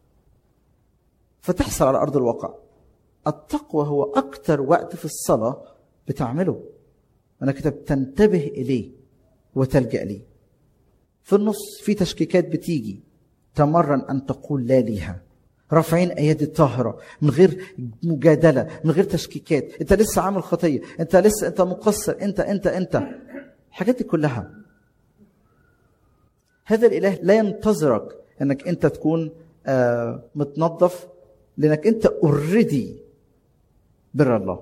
[SPEAKER 2] فتحصل على ارض الواقع التقوى هو اكتر وقت في الصلاه بتعمله انك تنتبه اليه وتلجا ليه في النص في تشكيكات بتيجي تمرن ان تقول لا ليها رافعين ايادي الطاهره من غير مجادله من غير تشكيكات انت لسه عامل خطيه انت لسه انت مقصر انت انت انت الحاجات دي كلها هذا الاله لا ينتظرك انك انت تكون آه متنظف لانك انت اوريدي بر الله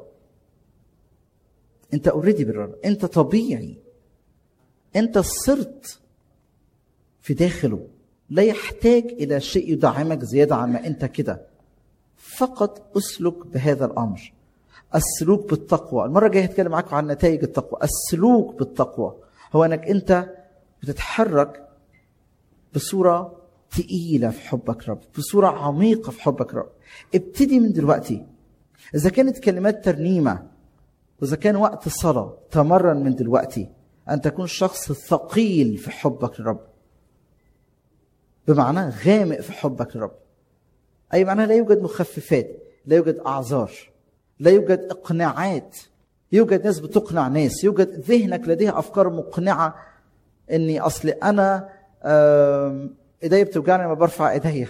[SPEAKER 2] انت اوريدي بر الله انت طبيعي انت صرت في داخله لا يحتاج الى شيء يدعمك زياده عن ما انت كده فقط اسلك بهذا الامر السلوك بالتقوى المره الجايه هتكلم معاكم عن نتائج التقوى السلوك بالتقوى هو انك انت بتتحرك بصوره تقيله في حبك رب بصوره عميقه في حبك رب ابتدي من دلوقتي اذا كانت كلمات ترنيمه واذا كان وقت الصلاه تمرن من دلوقتي ان تكون شخص ثقيل في حبك للرب بمعنى غامق في حبك للرب اي معنى لا يوجد مخففات لا يوجد اعذار لا يوجد اقناعات يوجد ناس بتقنع ناس يوجد ذهنك لديه افكار مقنعه اني اصل انا آم، ايديا بتوجعني لما برفع ايديا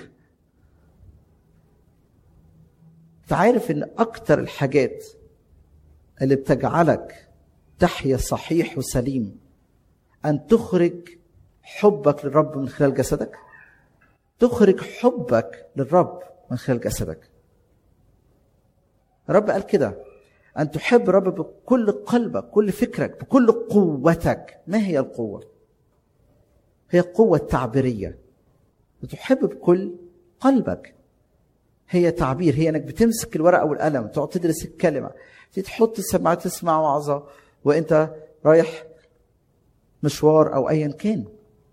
[SPEAKER 2] انت عارف ان اكتر الحاجات اللي بتجعلك تحيا صحيح وسليم ان تخرج حبك للرب من خلال جسدك تخرج حبك للرب من خلال جسدك الرب قال كده ان تحب الرب بكل قلبك كل فكرك بكل قوتك ما هي القوه هي القوه التعبيريه بتحب بكل قلبك هي تعبير هي انك بتمسك الورقه والقلم تقعد تدرس الكلمه تيجي تحط السماعات تسمع وعظه وانت رايح مشوار او ايا كان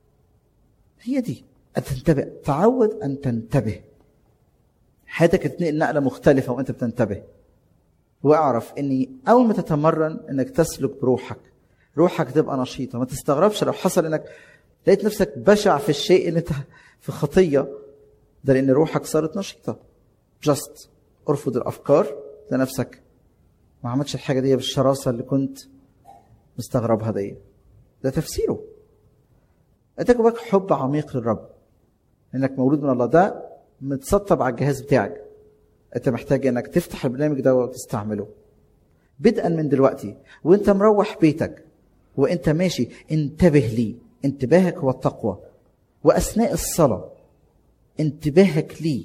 [SPEAKER 2] هي دي ان تنتبه تعود ان تنتبه حياتك تتنقل نقله مختلفه وانت بتنتبه واعرف اني اول ما تتمرن انك تسلك بروحك روحك تبقى نشيطه ما تستغربش لو حصل انك لقيت نفسك بشع في الشيء اللي انت في خطيه ده لان روحك صارت نشيطه جاست ارفض الافكار لنفسك ما عملتش الحاجه دي بالشراسه اللي كنت مستغربها دي ده تفسيره انت جواك حب عميق للرب انك مولود من الله ده متسطب على الجهاز بتاعك انت محتاج انك تفتح البرنامج ده وتستعمله بدءا من دلوقتي وانت مروح بيتك وانت ماشي انتبه ليه انتباهك هو التقوى واثناء الصلاه انتباهك ليه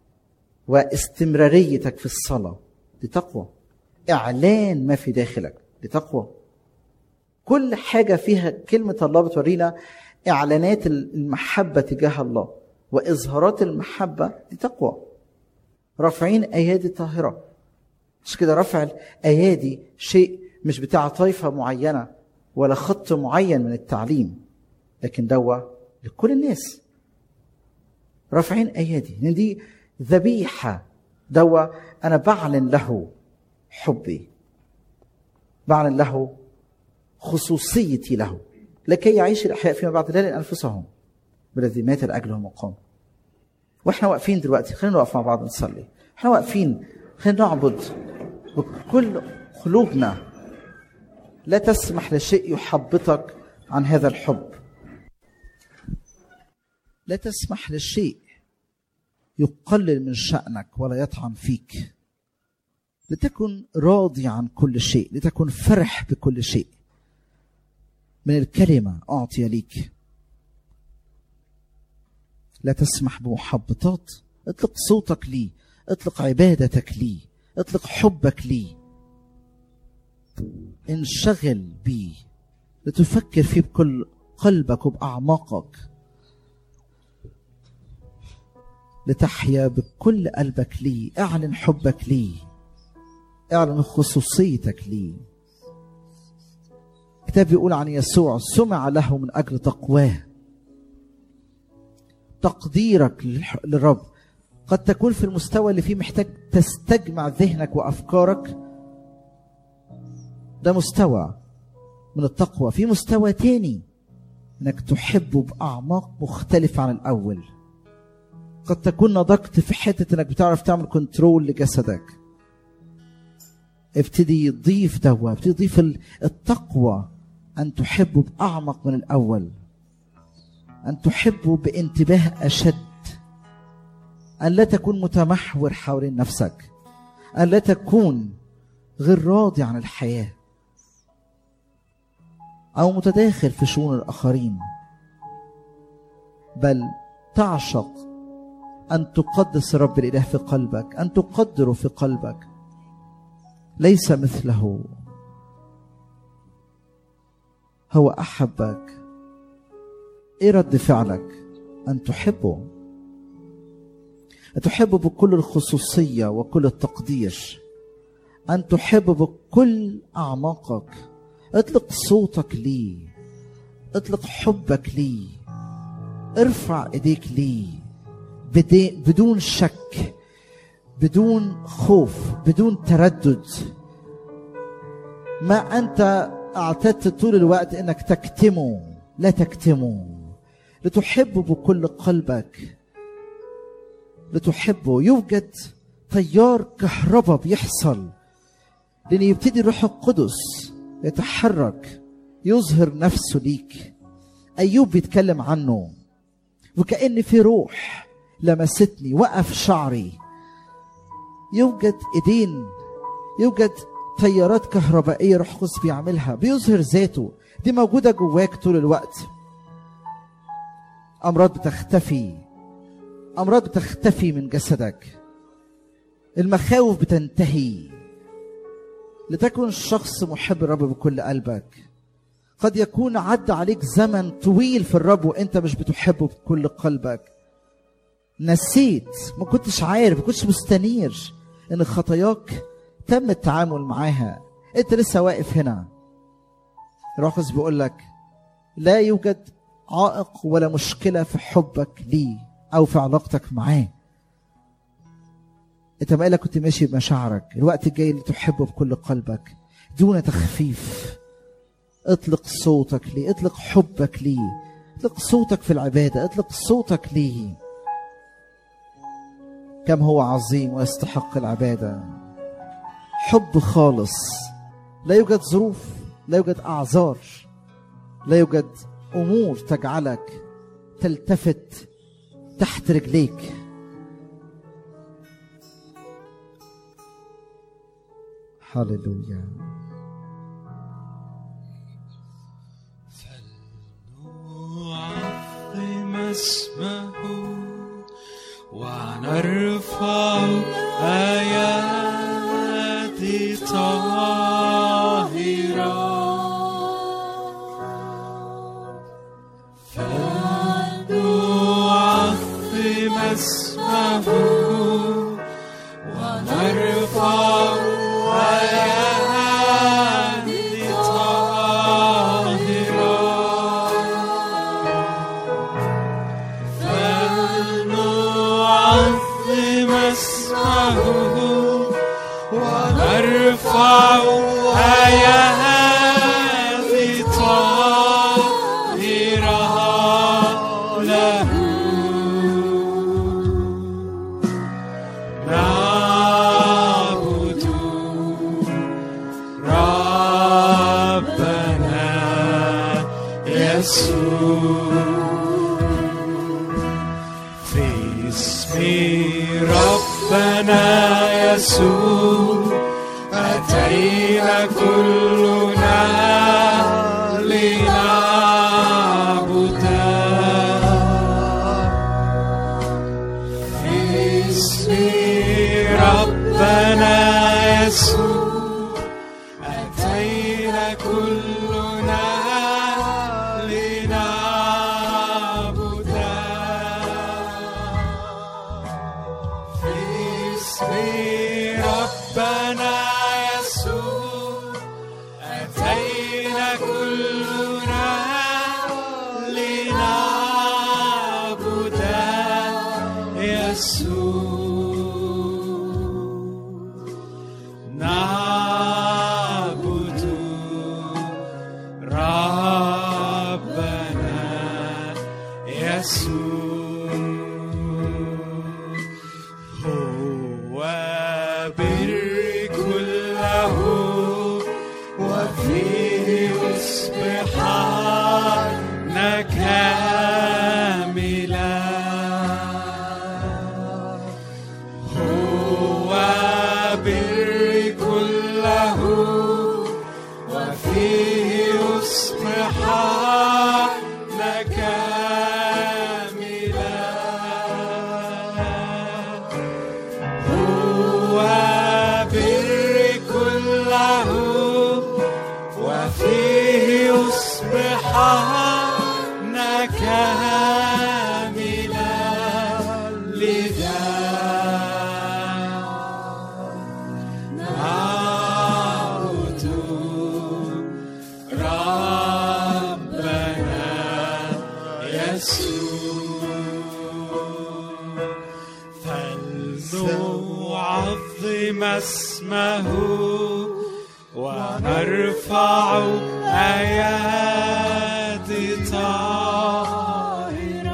[SPEAKER 2] واستمراريتك في الصلاه دي تقوى اعلان ما في داخلك دي تقوى كل حاجه فيها كلمه الله بتورينا اعلانات المحبه تجاه الله واظهارات المحبه دي تقوى رافعين ايادي طاهره مش كده رفع الايادي شيء مش بتاع طائفه معينه ولا خط معين من التعليم لكن دوا لكل الناس رافعين ايادي لان دي ذبيحه دوا انا بعلن له حبي بعلن له خصوصيتي له لكي يعيش الاحياء فيما بعد لا لانفسهم بالذي مات لاجلهم وقام واحنا واقفين دلوقتي خلينا نقف مع بعض نصلي احنا واقفين خلينا نعبد بكل قلوبنا لا تسمح لشيء يحبطك عن هذا الحب لا تسمح لشيء يقلل من شأنك ولا يطعن فيك لتكن راضي عن كل شيء لتكن فرح بكل شيء من الكلمة أعطي ليك لا تسمح بمحبطات اطلق صوتك لي اطلق عبادتك لي اطلق حبك لي انشغل بي لتفكر فيه بكل قلبك وبأعماقك لتحيا بكل قلبك لي اعلن حبك لي اعلن خصوصيتك لي الكتاب بيقول عن يسوع سمع له من اجل تقواه تقديرك للرب قد تكون في المستوى اللي فيه محتاج تستجمع ذهنك وافكارك ده مستوى من التقوى في مستوى تاني انك تحبه باعماق مختلفه عن الاول قد تكون نضجت في حته انك بتعرف تعمل كنترول لجسدك ابتدي ضيف دوا ابتدي ضيف التقوى ان تحبه باعمق من الاول ان تحبه بانتباه اشد ان لا تكون متمحور حوالين نفسك ان لا تكون غير راضي عن الحياه او متداخل في شؤون الاخرين بل تعشق ان تقدس رب الاله في قلبك ان تقدره في قلبك ليس مثله هو احبك ايه رد فعلك ان تحبه ان تحبه بكل الخصوصيه وكل التقدير ان تحبه بكل اعماقك اطلق صوتك ليه اطلق حبك ليه ارفع ايديك ليه بدون شك بدون خوف بدون تردد ما انت اعتدت طول الوقت انك تكتمه لا تكتمه لتحبه بكل قلبك لتحبه يوجد تيار كهرباء بيحصل لان يبتدي الروح القدس يتحرك يظهر نفسه ليك ايوب بيتكلم عنه وكأن في روح لمستني وقف شعري يوجد ايدين يوجد تيارات كهربائية روح قدس بيعملها بيظهر ذاته دي موجودة جواك طول الوقت أمراض بتختفي أمراض بتختفي من جسدك المخاوف بتنتهي لتكن شخص محب الرب بكل قلبك قد يكون عدى عليك زمن طويل في الرب وانت مش بتحبه بكل قلبك نسيت ما كنتش عارف ما كنتش مستنير ان خطاياك تم التعامل معاها انت لسه واقف هنا الروح القدس بيقول لك لا يوجد عائق ولا مشكله في حبك ليه او في علاقتك معاه انت بقالك كنت ماشي بمشاعرك الوقت الجاي اللي تحبه بكل قلبك دون تخفيف اطلق صوتك ليه اطلق حبك ليه اطلق صوتك في العباده اطلق صوتك ليه كم هو عظيم ويستحق العباده حب خالص لا يوجد ظروف لا يوجد اعذار لا يوجد امور تجعلك تلتفت تحت رجليك هللويا
[SPEAKER 3] نعظم اسمه ونرفع آيات طاهرة فلنعظم اسمه ونرفع آيات طاهرة فلنعظم اسمه ونرفع آيات طاهرة له نعبد ربنا يسوع في اسم ربنا يسوع أتينا كلنا لنعبده في اسم ربنا يسوع أتينا كلنا لنعبده في اسم ربنا يسوع أتينا كلنا لنعبده يسوع نعبد ربنا يسوع هو بر كله وفيه يصبحان كاملا هو بر كله وفيه يصبحان كاملا هو بر كله وفيه يصبحان كاملا لذا نعبد ربنا يسوع فلنعظم اسمه ونرفع آيات طاهرة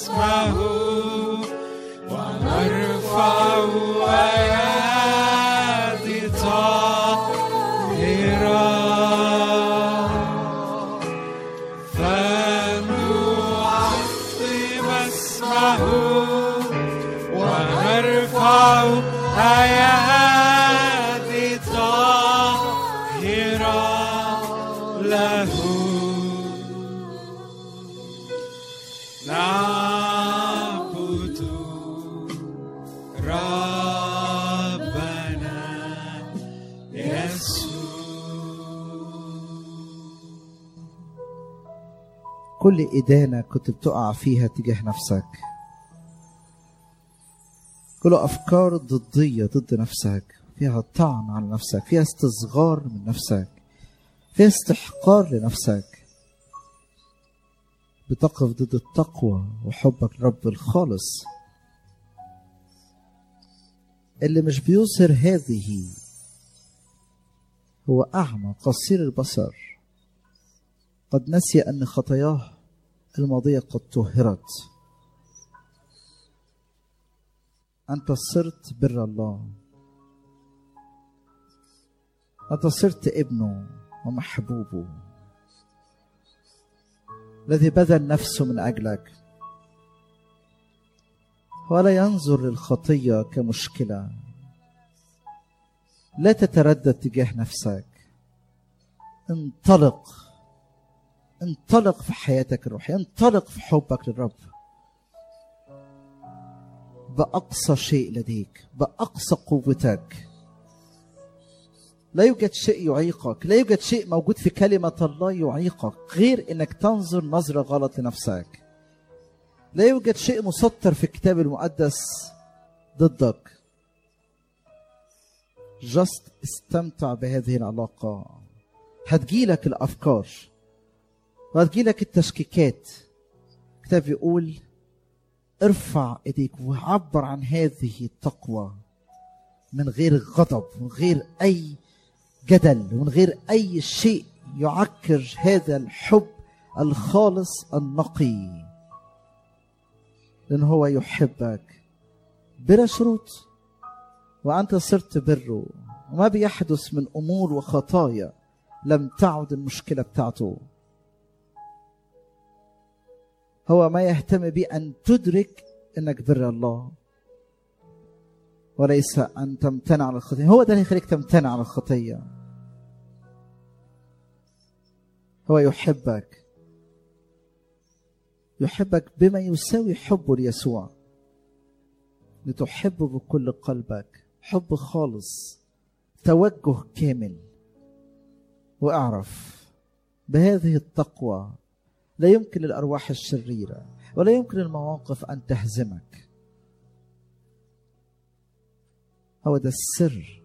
[SPEAKER 3] اسمه ونرفع أيادي طاهرة فنعظم اسمه ونرفع أيادي طاهرة له نعبد ربنا يسوع
[SPEAKER 2] كل إدانة كنت بتقع فيها تجاه نفسك كل أفكار ضدية ضد نفسك فيها طعن على نفسك فيها استصغار من نفسك فيها استحقار لنفسك بتقف ضد التقوى وحبك لرب الخالص اللي مش بيظهر هذه هو أعمى قصير البصر قد نسي أن خطاياه الماضية قد طهرت أنت صرت بر الله أنت صرت ابنه ومحبوبه الذي بذل نفسه من أجلك ولا ينظر للخطية كمشكلة لا تتردد تجاه نفسك انطلق انطلق في حياتك الروحية انطلق في حبك للرب بأقصى شيء لديك بأقصى قوتك لا يوجد شيء يعيقك لا يوجد شيء موجود في كلمة الله يعيقك غير انك تنظر نظرة غلط لنفسك لا يوجد شيء مسطر في الكتاب المقدس ضدك جست استمتع بهذه العلاقة هتجيلك الأفكار وهتجيلك التشكيكات الكتاب يقول ارفع ايديك وعبر عن هذه التقوى من غير غضب من غير اي جدل ومن غير اي شيء يعكر هذا الحب الخالص النقي لان هو يحبك بلا شروط وانت صرت بره وما بيحدث من امور وخطايا لم تعد المشكله بتاعته هو ما يهتم به ان تدرك انك بر الله وليس ان تمتنع عن الخطيه هو ده اللي يخليك تمتنع عن الخطيه هو يحبك يحبك بما يساوي حبه ليسوع لتحبه بكل قلبك حب خالص توجه كامل واعرف بهذه التقوى لا يمكن للارواح الشريره ولا يمكن المواقف ان تهزمك هو ده السر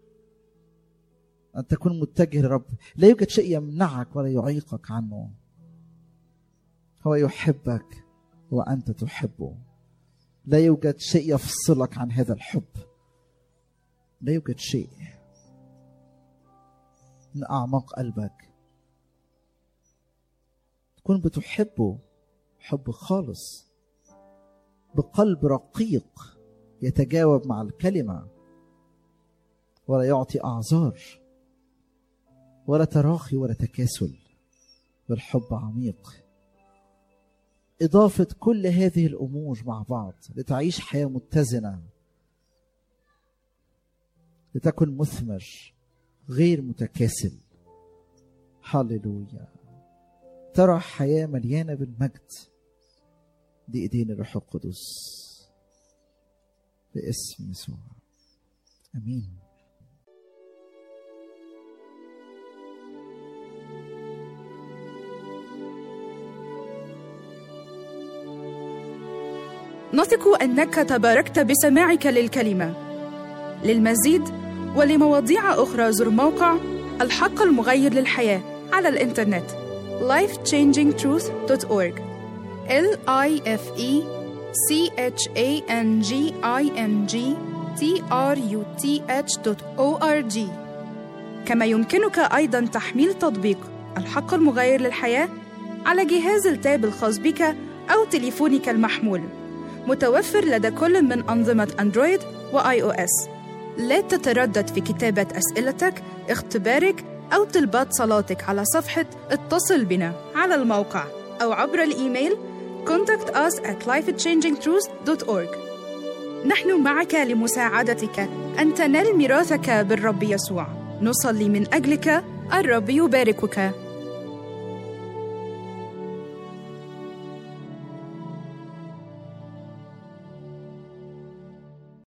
[SPEAKER 2] ان تكون متجه لرب لا يوجد شيء يمنعك ولا يعيقك عنه هو يحبك وانت تحبه لا يوجد شيء يفصلك عن هذا الحب لا يوجد شيء من اعماق قلبك تكون بتحبه حب خالص بقلب رقيق يتجاوب مع الكلمه ولا يعطي اعذار ولا تراخي ولا تكاسل بل حب عميق اضافه كل هذه الامور مع بعض لتعيش حياه متزنه لتكن مثمر غير متكاسل هللويا ترى حياة مليانة بالمجد دي ايدين الروح القدس باسم يسوع امين
[SPEAKER 1] نثق انك تباركت بسماعك للكلمه للمزيد ولمواضيع اخرى زر موقع الحق المغير للحياه على الانترنت lifechangingtruth.org l i f e c h a n g i n g t r u t h o r g كما يمكنك ايضا تحميل تطبيق الحق المغير للحياه على جهاز التاب الخاص بك أو تليفونك المحمول متوفر لدى كل من أنظمة أندرويد وآي أو إس لا تتردد في كتابة أسئلتك، اختبارك أو طلبات صلاتك على صفحة اتصل بنا على الموقع أو عبر الإيميل contact us at lifechangingtruths.org نحن معك لمساعدتك أن تنال ميراثك بالرب يسوع نصلي من أجلك الرب يباركك